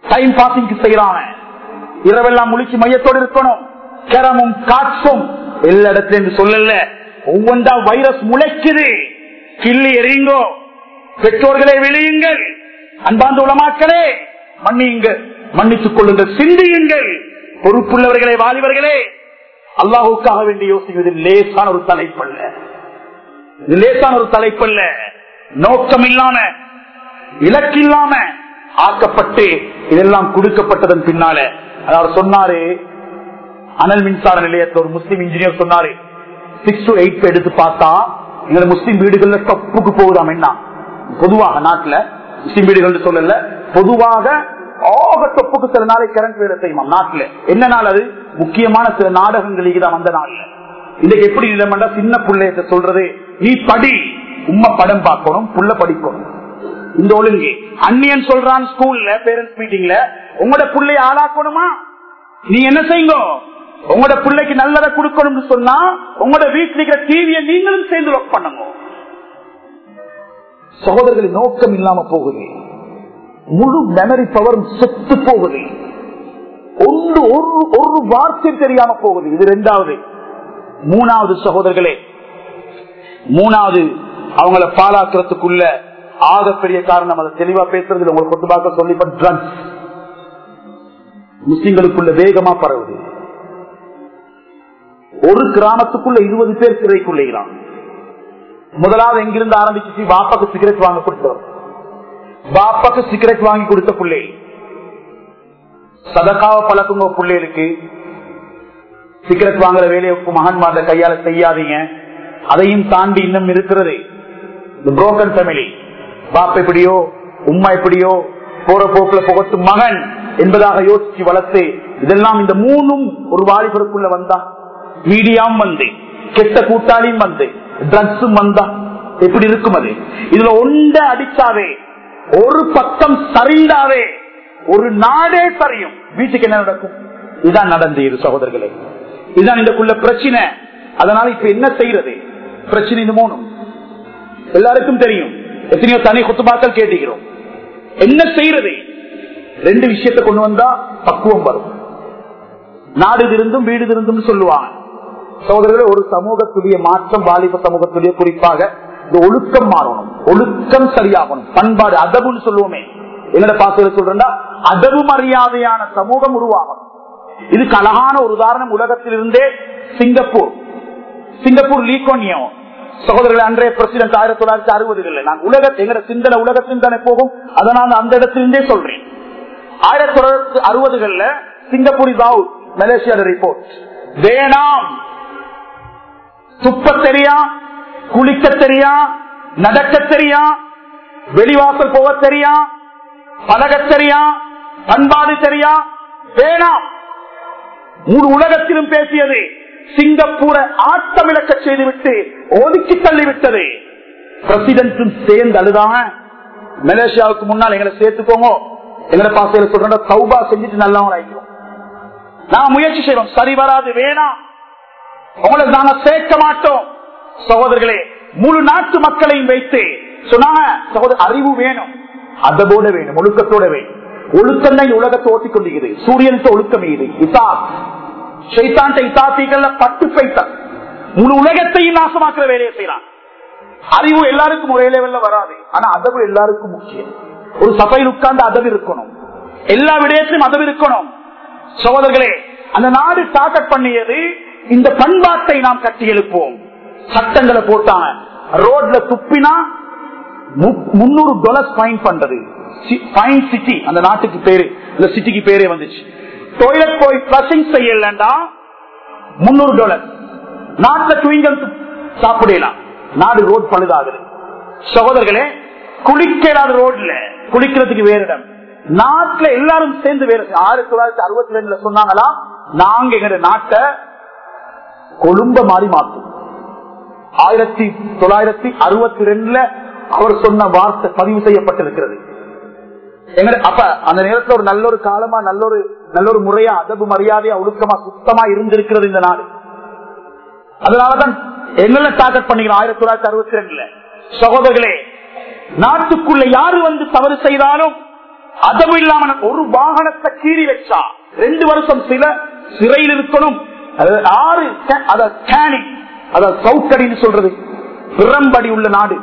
டைம் பாசிங் செய்யறான் இரவெல்லாம் முழிச்சு மையத்தோடு இருக்கணும் கரமும் காற்றும் எல்லா இடத்துல என்று சொல்லல ஒவ்வொன்றா வைரஸ் முளைக்குது கிள்ளி எறியுங்கோ பெற்றோர்களை வெளியுங்கள் அன்பார்ந்த உலமாக்களே மன்னியுங்கள் மன்னித்துக் கொள்ளுங்கள் சிந்தியுங்கள் பொறுப்புள்ளவர்களே வாலிபர்களே அல்லாஹுக்காக வேண்டி யோசிப்பது லேசான ஒரு தலைப்பல்ல இது லேசான ஒரு தலைப்பல்ல நோக்கம் இல்லாம இலக்கில்லாம ஆக்கப்பட்டு இதெல்லாம் கொடுக்கப்பட்டதன் பின்னால அதாவது சொன்னாரு அனல் மின்சார நிலையத்தில் ஒரு முஸ்லீம் இன்ஜினியர் சொன்னாரு சிக்ஸ் டு எயிட் எடுத்து பார்த்தா எங்களை முஸ்லீம் வீடுகள்ல டப்புக்கு போகுதாம் என்ன பொதுவாக நாட்டுல முஸ்லீம் வீடுகள் சொல்லல பொதுவாக ஆக தொப்புக்கு சில நாளை கரண்ட் வேலை செய்யுமா நாட்டுல என்ன நாள் அது முக்கியமான சில நாடகங்களுக்கு தான் அந்த நாள்ல இன்னைக்கு எப்படி நிலைமண்டா சின்ன பிள்ளைய சொல்றது நீ படி உண்மை படம் பார்க்கணும் புள்ள படிக்கணும் இந்த ஒழுங்கு அந்நியன் சொல்றான் ஸ்கூல்ல பேரண்ட்ஸ் மீட்டிங்ல உங்களோட பிள்ளைய ஆளாக்கணுமா நீ என்ன செய்யுங்க உங்களோட பிள்ளைக்கு நல்லதை கொடுக்கணும்னு சொன்னா உங்களோட வீட்டில் இருக்கிற டிவியை நீங்களும் சேர்ந்து ஒர்க் பண்ணுங்க சகோதரர்களின் நோக்கம் இல்லாம போகுது முழு மெமரி பவரும் செத்து போகுது ஒன்று ஒரு ஒரு வார்த்தை தெரியாம போகுது இது ரெண்டாவது மூணாவது சகோதரர்களே மூணாவது அவங்கள பாலாக்கிறதுக்குள்ள ஆகப்பெரிய காரணம் அதை தெளிவா பேசுறது உங்களுக்கு கொத்து பார்க்க சொல்லி ட்ரக்ஸ் முஸ்லிம்களுக்குள்ள வேகமா பரவுது ஒரு கிராமத்துக்குள்ள இருபது பேர் சிறைக்குள்ளான் முதலாவது எங்கிருந்து ஆரம்பிச்சு பாப்பாக்கு சிகரெட் வாங்க கொடுத்தவர் பாப்பாக்கு சிகரெட் வாங்கி கொடுத்த பிள்ளை சதக்காவ பழக்குங்க பிள்ளைகளுக்கு சிகரெட் வாங்குற வேலையை மகன்மார்ல கையால செய்யாதீங்க அதையும் தாண்டி இன்னும் இருக்கிறது இந்த புரோக்கன் ஃபேமிலி பாப்ப எப்படியோ உம்மா எப்படியோ போற போக்குல புகட்டு மகன் என்பதாக யோசிச்சு வளர்த்து இதெல்லாம் இந்த மூணும் ஒரு வாலிபருக்குள்ள வந்தா மீடியாவும் வந்து கெட்ட கூட்டாளியும் வந்து ட்ரக்ஸும் வந்தா எப்படி இருக்கும் அது இதுல ஒண்ட அடிச்சாவே ஒரு பக்கம் சரிந்தாவே ஒரு நாடே சரியும் வீட்டுக்கு என்ன நடக்கும் இதான் நடந்தது சகோதரர்களே இதுதான் இதுக்குள்ள பிரச்சனை அதனால இப்ப என்ன செய்யறது பிரச்சனை இந்த மூணும் எல்லாருக்கும் தெரியும் எத்தனையோ தனி குத்துபாக்கள் கேட்டுக்கிறோம் என்ன செய்யறது ரெண்டு விஷயத்தை கொண்டு வந்தா பக்குவம் வரும் நாடு இருந்தும் வீடு இருந்தும் சொல்லுவாங்க சகோதரர்களே ஒரு சமூகத்துடைய மாற்றம் வாலிப சமூகத்துடைய குறிப்பாக இந்த ஒழுக்கம் மாறணும் ஒழுக்கம் சரியாகணும் பண்பாடு அதபுன்னு சொல்லுவோமே என்னோட பாசையில சொல்றா அதவு மரியாதையான சமூகம் உருவாகணும் இதுக்கு அழகான ஒரு உதாரணம் உலகத்திலிருந்தே சிங்கப்பூர் சிங்கப்பூர் லீகோனியம் சகோதரர்கள் அன்றைய பிரசிடன்ட் ஆயிரத்தி தொள்ளாயிரத்தி அறுபதுல நான் உலக எங்கட சிந்தனை உலகத்தின் தானே போகும் அதனால் அந்த இடத்திலிருந்தே சொல்றேன் ஆயிரத்தி தொள்ளாயிரத்தி அறுபதுகள்ல சிங்கப்பூரி தாவூத் மலேசியா ரிப்போர்ட் வேணாம் துப்ப தெரியா குளிக்க தெரியா நடக்க தெரியா வெளிவாசல் போக தெரியா பழக தெரியா பண்பாடு தெரியா வேணாம் முழு உலகத்திலும் பேசியது சிங்கப்பூரை ஆட்டமிழக்க செய்துவிட்டு ஒதுக்கி தள்ளிவிட்டது பிரசிடன்டும் சேர்ந்து அழுதாங்க மலேசியாவுக்கு முன்னால் எங்களை சேர்த்துக்கோங்க எங்களை பாசையில சொல்ற சௌபா செஞ்சுட்டு நல்லவங்க ஆயிக்கிறோம் நான் முயற்சி செய்வோம் சரி வராது வேணாம் உங்களை நாங்க சேர்க்க மாட்டோம் சகோதரர்களே முழு நாட்டு மக்களையும் வைத்து சொன்னாங்க சகோதர அறிவு வேணும் அதபோட வேணும் ஒழுக்கத்தோட வேணும் ஒழுக்கம் தான் உலகத்தை ஓட்டிக் கொண்டிருக்கிறது சூரியனுக்கு ஒழுக்கம் இது இசா சைத்தாண்ட இசாத்திகள்ல பட்டு பைத்தான் முழு உலகத்தையும் நாசமாக்குற வேலையை செய்யறான் அறிவு எல்லாருக்கும் ஒரே லெவல்ல வராது ஆனா அதவு எல்லாருக்கும் முக்கியம் ஒரு சபையில் உட்கார்ந்து அதவு இருக்கணும் எல்லா விடயத்திலும் அதவு இருக்கணும் சகோதரர்களே அந்த நாடு ஸ்டார்ட் பண்ணியது இந்த பண்பாட்டை நாம் கட்டி எழுப்போம் சட்டங்களை போட்டாங்க ரோட்ல துப்பினா முன்னூறு டாலர்ஸ் ஃபைன் பண்றது ஃபைன் சிட்டி அந்த நாட்டுக்கு பேரு இந்த சிட்டிக்கு பேரே வந்துச்சு டாய்லெட் போய் பிளஷிங் செய்யலண்டா முன்னூறு டாலர் நாட்டுல துவிங்கள் சாப்பிடலாம் நாடு ரோட் பழுதாகுது சகோதரர்களே குளிக்கலாத ரோட்ல குளிக்கிறதுக்கு வேற இடம் நாட்டுல எல்லாரும் சேர்ந்து வேற ஆயிரத்தி தொள்ளாயிரத்தி அறுபத்தி ரெண்டுல சொன்னாங்களா நாங்க எங்க நாட்டை கொழும்ப மாறி மாற்றும் ஆயிரத்தி தொள்ளாயிரத்தி அறுபத்தி ரெண்டுல அவர் சொன்ன வார்த்தை பதிவு செய்யப்பட்டிருக்கிறது எங்க அப்ப அந்த நேரத்தில் ஒரு நல்ல ஒரு காலமா நல்ல ஒரு நல்ல ஒரு முறையா அதபு மரியாதையா ஒழுக்கமா சுத்தமா இருந்திருக்கிறது இந்த நாடு அதனாலதான் எங்களை டார்கெட் பண்ணிக்கிறோம் ஆயிரத்தி தொள்ளாயிரத்தி அறுபத்தி ரெண்டுல சகோதரர்களே நாட்டுக்குள்ள யாரு வந்து தவறு செய்தாலும் அதவும் இல்லாம ஒரு வாகனத்தை கீறி வச்சா ரெண்டு வருஷம் சில சிறையில் இருக்கணும் அது ஆறு ca- அத கேனி அத சவுக்கடின்னு சொல்றது பிறம்படி உள்ள நாடு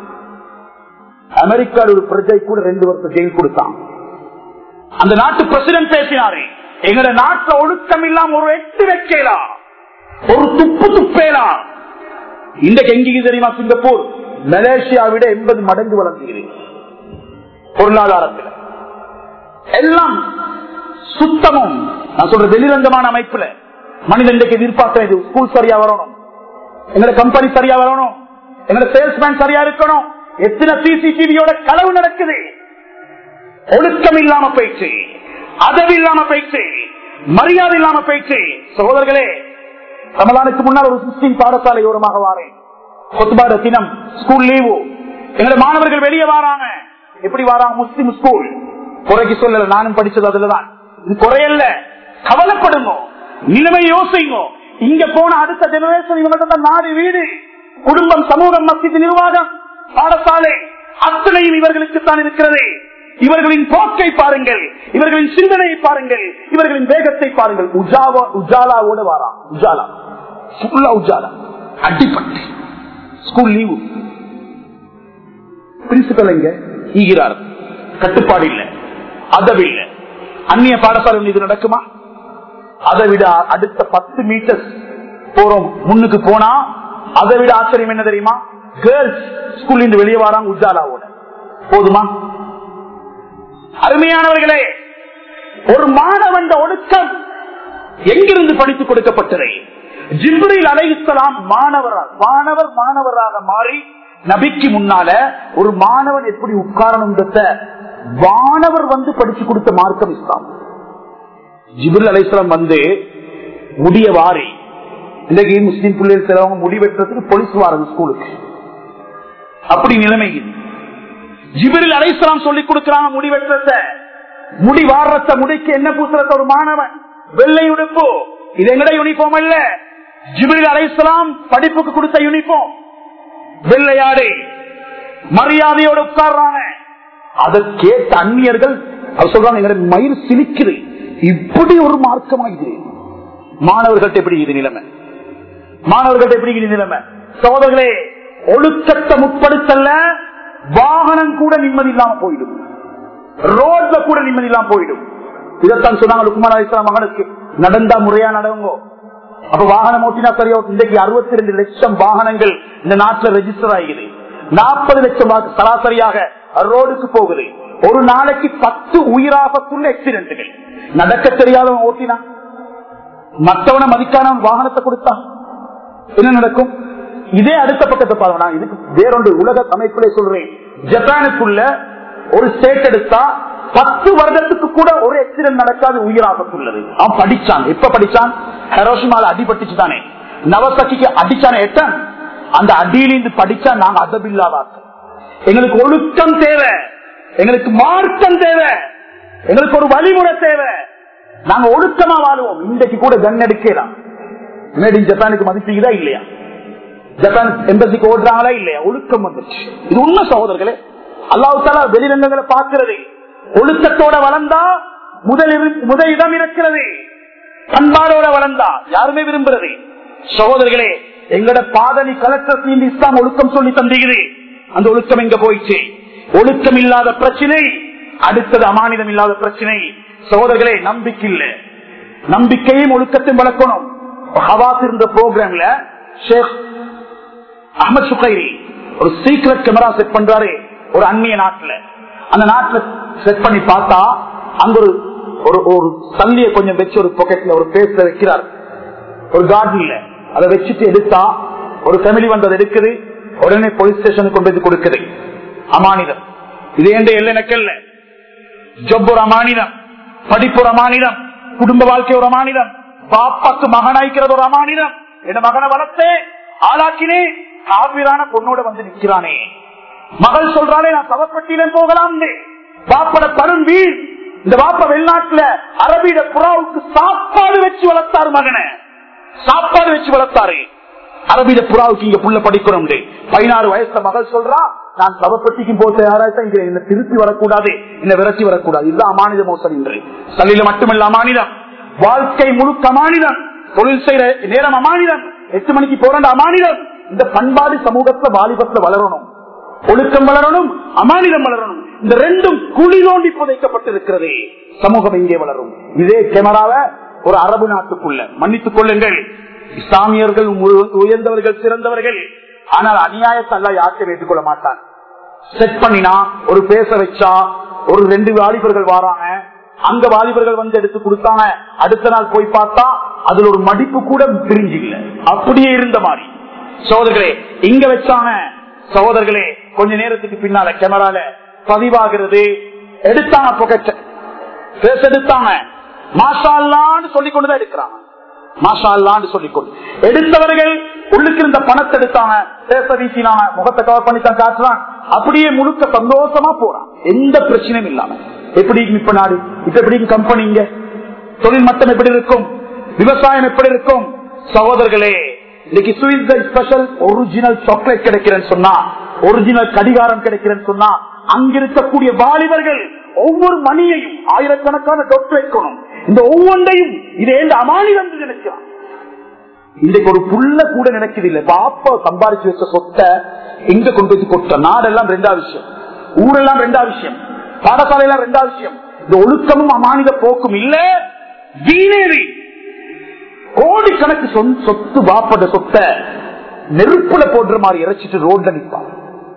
அமெரிக்காவில் ஒரு பிரஜை கூட ரெண்டு வருஷம் ஜெயில் கொடுத்தான் அந்த நாட்டு பிரசிடன்ட் பேசினாரு எங்கட நாட்டுல ஒழுக்கம் இல்லாம ஒரு எட்டு வைக்கலாம் ஒரு துப்பு துப்பேலாம் இன்றைக்கு எங்கேயும் தெரியுமா சிங்கப்பூர் மலேசியாவை விட எண்பது மடங்கு வளர்ந்துகிறது பொருளாதாரத்தில் எல்லாம் சுத்தமும் நான் சொல்ற வெளிரங்கமான அமைப்புல மனிதன் இன்றைக்கு எதிர்பார்க்கிறது ஸ்கூல் சரியா வரணும் எங்களோட கம்பெனி சரியா வரணும் எங்களோட சேல்ஸ்மேன் சரியா இருக்கணும் எத்தனை சிசிடிவியோட களவு நடக்குது ஒழுக்கம் இல்லாம போயிடுச்சு அதவு இல்லாம போயிடுச்சு மரியாதை இல்லாம போயிடுச்சு சகோதரர்களே ரமலானுக்கு முன்னால் ஒரு கிறிஸ்டின் பாடசாலை ஓரமாக வாரேன் கொத்துபாட தினம் ஸ்கூல் லீவு எங்களோட மாணவர்கள் வெளியே வாராங்க எப்படி வாராங்க முஸ்லிம் ஸ்கூல் குறைக்கு சொல்லல நானும் படிச்சது அதுலதான் இது குறையல்ல கவலைப்படுங்க நிலைமை யோசிங்க இங்க போன அடுத்த ஜெனரேஷன் இவங்க நாடு வீடு குடும்பம் சமூகம் மத்திய நிர்வாகம் பாடசாலை அத்தனையும் இவர்களுக்கு தான் இருக்கிறது இவர்களின் போக்கை பாருங்கள் இவர்களின் சிந்தனையை பாருங்கள் இவர்களின் வேகத்தை பாருங்கள் உஜாவா உஜாலாவோட வாரா உஜாலா ஃபுல்லா உஜாலா அடிப்பட்டு ஸ்கூல் லீவு பிரின்சிபல் எங்க ஈகிறார் கட்டுப்பாடு இல்ல அதவு இல்ல அந்நிய பாடசாலை இது நடக்குமா அதை விட அடுத்த பத்து மீட்டர் போறோம் முன்னுக்கு போனா அதை விட ஆச்சரியம் என்ன தெரியுமா கேர்ள்ஸ் ஸ்கூல்ல இருந்து வெளியே வராங்க உஜாலாவோட போதுமா அருமையானவர்களே ஒரு மாணவன் ஒடுக்கம் எங்கிருந்து படித்துக் கொடுக்கப்பட்டது ஜிப்ரில் அலைஹிஸ்ஸலாம் மாணவராக மாணவர் மாணவராக மாறி நபிக்கு முன்னால ஒரு மாணவன் எப்படி உட்காரணுன்றத வானவர் வந்து படிச்சு கொடுத்த மார்க்கம் இஸ்லாம் ஜிபுல் அலைஸ்லாம் வந்து முடிய வாரி இன்னைக்கு முஸ்லீம் பிள்ளைகள் சிலவங்க முடி வெட்டுறதுக்கு போலீஸ் வாரது ஸ்கூலுக்கு அப்படி நிலைமை இது ஜிபிரில் அலைஸ்லாம் சொல்லி கொடுக்கிறாங்க முடி வெட்டுறத முடி வாடுறத முடிக்கு என்ன பூசுறத ஒரு மாணவன் வெள்ளை உடுப்பு இது எங்கட யூனிஃபார்ம் அல்ல ஜிபிரில் அலைஸ்லாம் படிப்புக்கு கொடுத்த யூனிஃபார்ம் வெள்ளையாடு மரியாதையோட உட்கார்றாங்க அதை கேட்ட அந்நியர்கள் அவர் சொல்றாங்க எங்க மயிர் சிலிக்குது இப்படி ஒரு மார்க்கமா இது மாணவர்கள்ட்ட எப்படி இது நிலைமை மாணவர்கள்ட்ட எப்படி இது நிலைமை சோதர்களே ஒழுக்கத்தை முற்படுத்தல வாகனம் கூட நிம்மதி இல்லாம போயிடும் ரோட்ல கூட நிம்மதி இல்லாம போயிடும் இதைத்தான் சொன்னாங்க லுக்குமார் அலிஸ்லாம் மகனுக்கு நடந்தா முறையா நடவுங்கோ அப்ப வாகனம் ஓட்டினா சரியா இன்றைக்கு அறுபத்தி ரெண்டு லட்சம் வாகனங்கள் இந்த நாட்டுல ரெஜிஸ்டர் ஆகிது நாற்பது லட்சம் வா- சராசரியாக ரோடுக்கு போகுது ஒரு நாளைக்கு பத்து உயிராபத்துள்ள ஆக்சிடென்ட்கள் நடக்க தெரியாதவன் ஓட்டினா மற்றவனை மதிக்கானவன் வாகனத்தை கொடுத்தா என்ன நடக்கும் இதே அடுத்த பக்கத்தை பாருங்க நான் இதுக்கு வேறொன்று உலக அமைப்பிலே சொல்றேன் ஜப்பானுக்குள்ள ஒரு ஸ்டேட் எடுத்தா பத்து வருடத்துக்கு கூட ஒரு ஆக்சிடென்ட் நடக்காது உயிராபத்துள்ளது அவன் படிச்சான் எப்ப படிச்சான் ஹெரோஷிமால அடிபட்டுச்சு தானே நவசக்கிக்கு அடிச்சானே எட்டன் அந்த அடியிலிருந்து படிச்சா நாங்க அதபில்லாதாக்க எங்களுக்கு ஒழுக்கம் தேவை எங்களுக்கு மார்க்கம் தேவை எங்களுக்கு ஒரு வழிமுறை தேவை நாங்க ஒழுக்கமா வாழுவோம் இன்றைக்கு கூட கன் எடுக்கலாம் மேட் இன் ஜப்பானுக்கு மதிப்பீங்கதா இல்லையா ஜப்பான் எம்பசிக்கு ஓடுறாங்களா இல்லையா ஒழுக்கம் வந்துச்சு இது உண்மை சகோதரர்களே அல்லாஹு தாலா வெளிரங்கங்களை பார்க்கிறது ஒழுக்கத்தோட வளர்ந்தா முதல் இரு- முதல் இடம் இருக்கிறது பண்பாடோட வளர்ந்தா யாருமே விரும்புறது சகோதரர்களே எங்கட பாதனி கலெக்டர் இந்த இஸ்லாம் ஒழுக்கம் சொல்லி தந்துகிறது அந்த ஒழுக்கம் எங்க போயிடுச்சு ஒழுக்கம் இல்லாத பிரச்சனை அடுத்தது அமானிதம் இல்லாத பிரச்சனை சகோதரர்களே நம்பிக்கை இல்ல நம்பிக்கையும் ஒழுக்கத்தையும் வளர்க்கணும் ஹவாஸ் இருந்த ப்ரோக்ராம்ல ஷேக் அஹமத் சுகைரி ஒரு சீக்ரெட் கேமரா செட் பண்றாரு ஒரு அந்நிய நாட்டுல அந்த நாட்டுல செட் பண்ணி பார்த்தா அங்க ஒரு ஒரு ஒரு சல்லிய கொஞ்சம் வச்சு ஒரு பாக்கெட்ல ஒரு பேஸ்ல வைக்கிறார் ஒரு கார்டன்ல அதை வச்சுட்டு எடுத்தா ஒரு ஃபேமிலி வந்து அதை எடுக்குது உடனே போலீஸ் ஸ்டேஷனுக்கு கொண்டு வந்து கொடுக்குது அமானிதம் இது எந்த எல்லை நக்கல்ல ஜப் ஒரு அமானிதம் படிப்பு ஒரு அமானிதம் குடும்ப வாழ்க்கை ஒரு அமானிதம் பாப்பாக்கு மகனாய்க்கிறது ஒரு அமானிதம் என் மகனை வளர்த்தே ஆளாக்கினே காவிரான பொண்ணோட வந்து நிக்கிறானே மகள் சொல்றாளே நான் சவப்பட்டியில போகலாம் பாப்பட பரும் வீண் இந்த பாப்ப வெளிநாட்டுல அரபியிட புறாவுக்கு சாப்பாடு வச்சு வளர்த்தாரு மகனை சாப்பாடு வச்சு வளர்த்தாரு அரபியில புறாவுக்கு இங்க புள்ள படிக்கணும் பதினாறு வயசுல மகள் சொல்றா நான் சவப்பட்டிக்கும் போக தயாராக இங்க என்ன திருப்பி வரக்கூடாது என்ன விரட்டி வரக்கூடாது இதுதான் அமானித மோசடி என்று சல்லில மட்டுமல்ல அமானிதம் வாழ்க்கை முழுக்க அமானிதம் தொழில் செய்யற நேரம் அமானிதம் எட்டு மணிக்கு போற அமானிதம் இந்த பண்பாடு சமூகத்துல வாலிபத்துல வளரணும் ஒழுக்கம் வளரணும் அமானிதம் வளரணும் இந்த ரெண்டும் குழி தோண்டி புதைக்கப்பட்டிருக்கிறது சமூகம் இங்கே வளரும் இதே கேமராவ ஒரு அரபு நாட்டுக்குள்ள மன்னித்துக் கொள்ளுங்கள் இஸ்லாமியர்கள் உ- உயர்ந்தவர்கள் சிறந்தவர்கள் ஆனால் அநியாயத்தை அல்ல யாருக்கும் ஏற்றுக்கொள்ள மாட்டான் செட் பண்ணினா ஒரு பேச வச்சா ஒரு ரெண்டு வாலிபர்கள் வராங்க அங்க வாலிபர்கள் வந்து எடுத்து கொடுத்தாங்க அடுத்த நாள் போய் பார்த்தா அதுல ஒரு மடிப்பு கூட பிரிஞ்சு இல்ல அப்படியே இருந்த மாதிரி சகோதரர்களே இங்க வச்சாங்க சகோதரர்களே கொஞ்ச நேரத்துக்கு பின்னால கேமரால பதிவாகிறது எடுத்தாங்க புகைச்ச பேச எடுத்தாங்க மாஷா அல்லான்னு சொல்லிக் கொண்டுதான் எடுக்கிறாங்க மாஷா அல்லான்னு சொல்லிக்கொண்டு எடுத்தவர்கள் உள்ளுக்கு இருந்த பணத்தை எடுத்தாங்க பேச வீசினாங்க முகத்தை கவர் பண்ணி தான் காட்டுறான் அப்படியே முழுக்க சந்தோஷமா போறான் எந்த பிரச்சனையும் இல்லாம எப்படி இருக்கு இப்ப நாடு இப்ப எப்படி இருக்கு கம்பெனி இங்க தொழில் மட்டம் எப்படி இருக்கும் விவசாயம் எப்படி இருக்கும் சகோதரர்களே இன்னைக்கு சுவிஸ் ஸ்பெஷல் ஒரிஜினல் சாக்லேட் கிடைக்கிறேன்னு சொன்னா ஒரிஜினல் கடிகாரம் கிடைக்கிறேன்னு சொன்னா அங்க இருக்கக்கூடிய வாலிபர்கள் ஒவ்வொரு மணியையும் ஆயிரக்கணக்கான டொட் வைக்கணும் இந்த ஒவ்வொன்றையும் இதே இந்த அமானிதம் என்று நினைக்கிறான் இன்றைக்கு ஒரு புள்ள கூட நினைக்கிறது இல்லை பாப்பா சம்பாதிச்சு வச்ச சொத்தை எங்க கொண்டு வச்சு கொட்ட நாடெல்லாம் ரெண்டாவது விஷயம் ஊரெல்லாம் ரெண்டாவது விஷயம் பாடசாலை எல்லாம் ரெண்டாவது விஷயம் இந்த ஒழுக்கமும் அமானித போக்கும் இல்ல வீணேறி கோடிக்கணக்கு சொந்த- சொத்து வாப்பட சொத்தை நெருப்புல போடுற மாதிரி இறைச்சிட்டு ரோட்ல நிற்பான்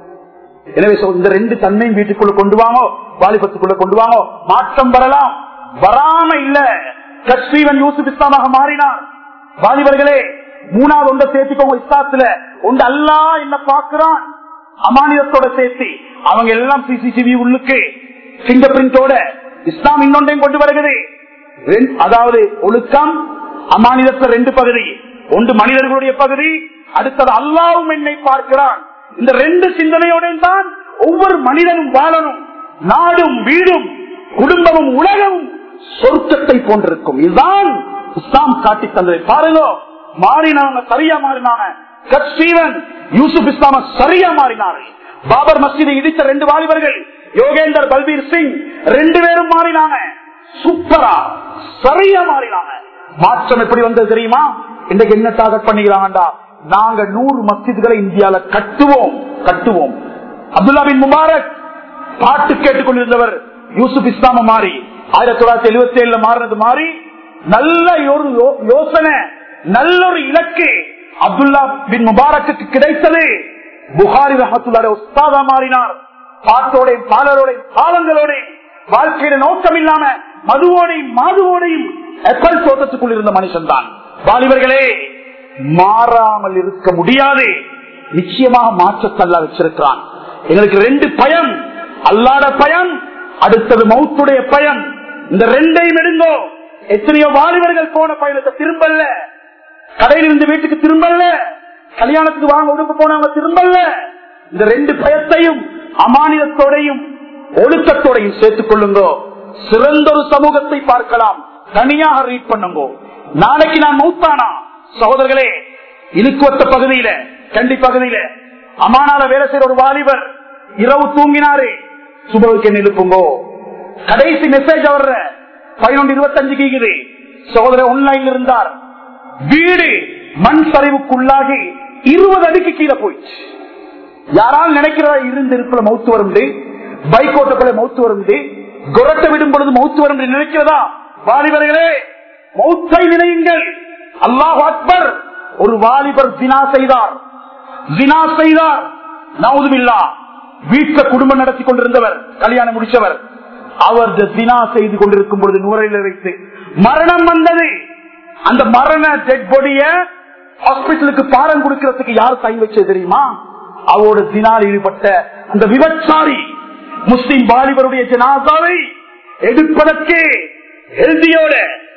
எனவே சொ- இந்த ரெண்டு தன்மையும் வீட்டுக்குள்ள கொண்டு வாங்கோ வாலிபத்துக்குள்ள கொண்டு வாங்கோ மாற்றம் வரலாம் வராம இல்ல கஸ்ரீவன் யூசுப் இஸ்லாமாக மாறினார் வாலிபர்களே மூணாவது ஒன்றை சேர்த்துக்கோங்க இஸ்லாத்துல ஒன்று அல்லா என்ன பார்க்கிறான் அமானிதத்தோட சேர்த்து அவங்க எல்லாம் சிசிடிவி உள்ளுக்கு பிங்கர் பிரிண்டோட இஸ்லாம் இன்னொன்றையும் கொண்டு வருகிறது ரெண்டு- அதாவது ஒழுக்கம் அமானிதத்துல ரெண்டு பகுதி ஒன்று மனிதர்களுடைய பகுதி அடுத்தது அல்லாவும் என்னை பார்க்கிறான் இந்த ரெண்டு சிந்தனையோட தான் ஒவ்வொரு மனிதனும் வாழணும் நாடும் வீடும் குடும்பமும் உலகமும் சொர்க்கத்தை போன்றிருக்கும் இதுதான் இஸ்லாம் காட்டி தந்தது பாருங்க மாறினவங்க சரியா மாறினாங்க கட்சீவன் யூசுப் இஸ்லாம சரியா மாறினார்கள் பாபர் மஸ்ஜிதை இடித்த ரெண்டு வாலிபர்கள் யோகேந்தர் பல்பீர் சிங் ரெண்டு பேரும் மாறினாங்க சூப்பரா சரியா மாறினாங்க மாற்றம் எப்படி வந்தது தெரியுமா இன்னைக்கு என்ன டார்கெட் பண்ணிக்கிறாங்கடா நாங்க நூறு மஸ்ஜித்களை இந்தியால கட்டுவோம் கட்டுவோம் அப்துல்லா பின் முபாரக் பாட்டு கேட்டுக் கொண்டிருந்தவர் யூசுப் இஸ்லாம மாறி ஆயிரத்தி தொள்ளாயிரத்தி எழுபத்தி ஏழுல மாறினது மாறி நல்ல ஒரு யோ- யோசனை நல்ல ஒரு இலக்கு அப்துல்லா பின் முபாரக்கு கிடைத்தது புகாரி ரஹத்துல்லார உஸ்தாதா மாறினார் பாட்டோட பாலரோட பாலங்களோட வாழ்க்கையில நோக்கம் இல்லாம மதுவோடையும் மாதுவோடையும் எப்பல் தோட்டத்துக்குள் இருந்த மனுஷன் தான் வாலிபர்களே மாறாமல் இருக்க முடியாது நிச்சயமாக மாற்றத்தல்லா வச்சிருக்கிறான் எங்களுக்கு ரெண்டு பயம் அல்லாத பயம் அடுத்தது மௌத்துடைய பயம் இந்த ரெண்டையும் எடுங்கோ எத்தனையோ வாலிபர்கள் போன பயணத்தை திரும்பல கடையில் இருந்து வீட்டுக்கு திரும்பல கல்யாணத்துக்கு வாங்க உடுப்பு போனவங்க திரும்பல இந்த ரெண்டு பயத்தையும் அமானிதத்தோடையும் ஒழுக்கத்தோடையும் சேர்த்துக் கொள்ளுங்கோ சிறந்த ஒரு சமூகத்தை பார்க்கலாம் தனியாக ரீட் பண்ணுங்கோ நாளைக்கு நான் மௌத்தானா சகோதரர்களே இலுக்குவத்த பகுதியில கண்டி பகுதியில அமானால வேலை செய்யற ஒரு வாலிபர் இரவு தூங்கினாரு சுபவுக்கு என்ன எழுப்புங்கோ கடைசி மெசேஜ் வர்ற பதினொன்று இருபத்தஞ்சு இருக்குது சகோதரர் ஆன்லைன்ல இருந்தார் வீடு மண் சரிவுக்குள்ளாகி இருபது அடிக்கு கீழே போயிடுச்சு யாரால் நினைக்கிறதா இருந்து இருப்பல மௌத்து வரும் பைக் ஓட்டக்குள்ள மௌத்து வரும் குரட்டை விடும் பொழுது மௌத்து வரும் என்று நினைக்கிறதா வாலிபர்களே மௌத்தை நினையுங்கள் அல்லாஹ் அக்பர் ஒரு வாலிபர் தினா செய்தார் தினா செய்தார் நவுதுமில்லா வீட்டுல குடும்பம் நடத்தி கொண்டிருந்தவர் கல்யாணம் முடிச்சவர் அவர் தினா செய்து கொண்டிருக்கும் பொழுது நுரையில வைத்து மரணம் வந்தது அந்த மரண டெட் பாடிய ஹாஸ்பிட்டலுக்கு பாடம் கொடுக்கிறதுக்கு யார் கை வச்சது தெரியுமா அவரோட தினால் ஈடுபட்ட அந்த விபச்சாரி முஸ்லிம் வாலிபருடைய ஜனாசாவை எடுப்பதற்கு ஹெல்தியோட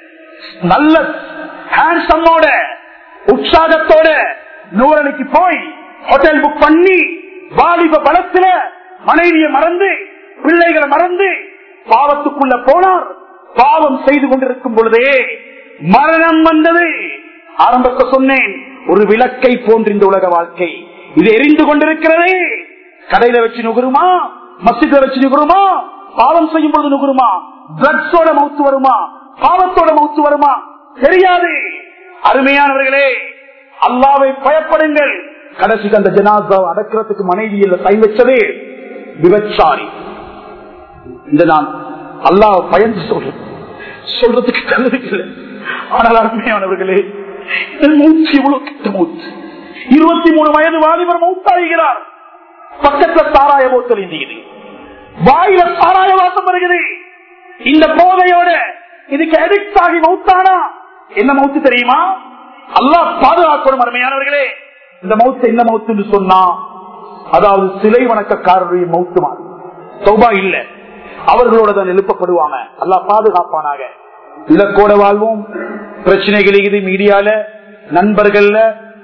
நல்ல ஹேண்ட்ஸமோட உற்சாகத்தோட நூறனுக்கு போய் ஹோட்டல் புக் பண்ணி வாலிப பலத்துல மனைவியை மறந்து பிள்ளைகளை மறந்து பாவத்துக்குள்ள போனார் பாவம் செய்து கொண்டிருக்கும் பொழுதே மரணம் வந்தது ஆரம்பத்தை சொன்னேன் ஒரு விளக்கை போன்ற இந்த உலக வாழ்க்கை இது எரிந்து கொண்டிருக்கிறது கடையில வச்சு நுகருமா மசித வச்சு நுகருமா பாவம் செய்யும் பொழுது நுகருமா ட்ரக்ஸோட மவுத்து வருமா பாவத்தோட மவுத்து வருமா தெரியாது அருமையானவர்களே அல்லாவை பயப்படுங்கள் கடைசிக்கு அந்த ஜனாசாவை அடக்கிறதுக்கு மனைவியில் கை வச்சதே விபச்சாரி இந்த நான் அல்லாஹ் பயந்து சொல்றேன் சொல்றதுக்கு தகுதியில்லை ஆனால் அருமையானவர்களே இந்த மூச்சு எவ்வளவு கிட்ட மூச்சு இருபத்தி மூணு வயது வாலிபர் மௌத்தாகிறார் பக்கத்துல சாராய போத்தல் இந்தியது வாயில சாராய வாசம் வருகிறது இந்த போதையோட இதுக்கு அடிக்ட் ஆகி மௌத்தானா என்ன மௌத்து தெரியுமா அல்லாஹ் பாதுகாக்கணும் அருமையானவர்களே இந்த மௌத்து என்ன மௌத்துன்னு சொன்னா அதாவது சிலை வணக்கக்காரருடைய மௌத்து மாதிரி சௌபா இல்ல அவர்களோட தான் எழுப்பப்படுவாங்க அல்லாஹ் பாதுகாப்பானாக இலக்கோட வாழ்வோம் பிரச்சனைகள் இது மீடியால நண்பர்கள்ல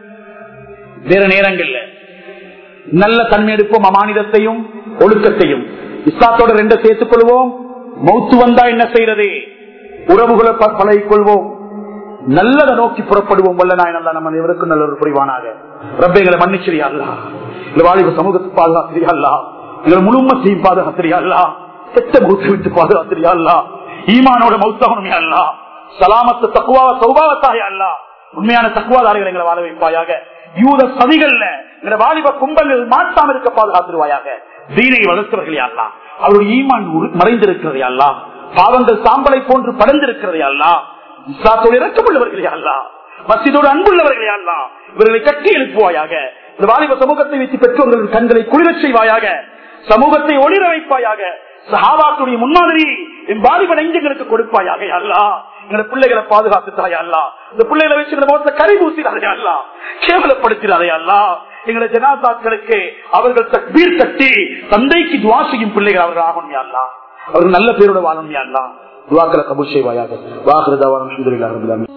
வேற நேரங்கள்ல நல்ல தன்மை எடுப்போம் அமானிதத்தையும் ஒழுக்கத்தையும் இஸ்லாத்தோட ரெண்ட சேர்த்துக் கொள்வோம் மௌத்து வந்தா என்ன செய்யறது உறவுகளை ப- பழகிக் கொள்வோம் நல்லதை நோக்கி புறப்படுவோம் வல்ல நாய் நல்லா நம்ம இவருக்கும் நல்ல ஒரு புரிவானாக ரப்பைகளை மன்னிச்சிரியா அல்லா இந்த வாலிப சமூகத்தை பாதுகாத்திரியா அல்லா எங்களை முழுமத்தையும் பாதுகாத்திரியா அல்லா கெட்ட மௌத்தை விட்டு பாதுகாத்திரியா அல்லா ஈமானோட மௌத்தாகணுமே அல்லா சலாமத்து தக்குவாவ சௌபாவத்தாயா அல்லா உண்மையான தக்குவாதாரிகள் எங்களை வாழ வைப்பாயாக யூத சதிகள்ல எங்களை வாலிப கும்பல்கள் மாட்டாம இருக்க பாதுகாத்துருவாயாக தீனை வளர்த்தவர்களே அல்லா அவருடைய ஈமான் உரு- மறைந்திருக்கிறதே அல்லா பாவங்கள் சாம்பலை போன்று படர்ந்திருக்கிறதே அல்லா இஸ்லாத்தோடு இறக்கமுள்ளவர்களே அல்லா மசிதோடு அன்புள்ளவர்களே அல்லா இவர்களை கட்டி எழுப்புவாயாக இந்த வாலிப சமூகத்தை வைத்து பெற்றோர்கள் கண்களை குளிரச் செய்வாயாக சமூகத்தை ஒளிர வைப்பாயாக சஹாபாத்துடைய முன்மாதிரி என் வாலிப நெஞ்சங்களுக்கு கொடுப்பாயாக யா அல்லாஹ் எங்களை பிள்ளைகளை பாதுகாத்து தாயா அல்லா இந்த பிள்ளைகளை வச்சு எங்களை முகத்தை கறி பூசிடாதே அல்லா கேவலப்படுத்திடாதே அல்லா எங்களை ஜனாதாக்களுக்கு அவர்கள் தக்பீர் தட்டி தந்தைக்கு துவா செய்யும் பிள்ளைகள் அவர்கள் ஆகணும் யா அல்லாஹ் அவர்கள் நல்ல பேரோட வாழணும் யா அல்லாஹ் துவாக்களை கபூல் செய்வாயாக வாக்குறதாவான அல்ஹம்துலில்லாஹ் ரப்பில் ஆலமீன்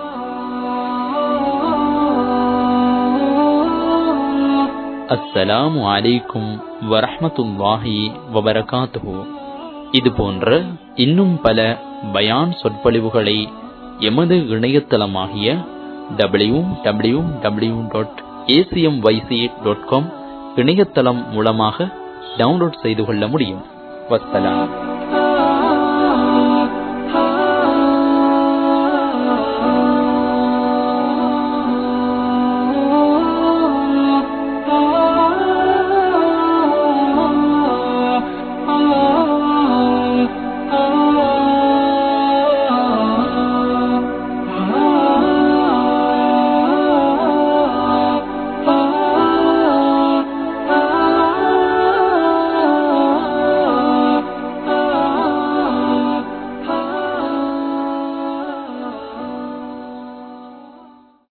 அஸ்ஸலாமு அலைக்கும் வரஹ்மத்துல்லாஹி வபரகாத்துஹு இது போன்ற இன்னும் பல பயான் சொற்பொழிவுகளை எமது இணையதளமாகிய W W W dot ACM YC dot com இணையதளம் மூலமாக டவுன்லோட் செய்து கொள்ள முடியும் வஸ்ஸலாம்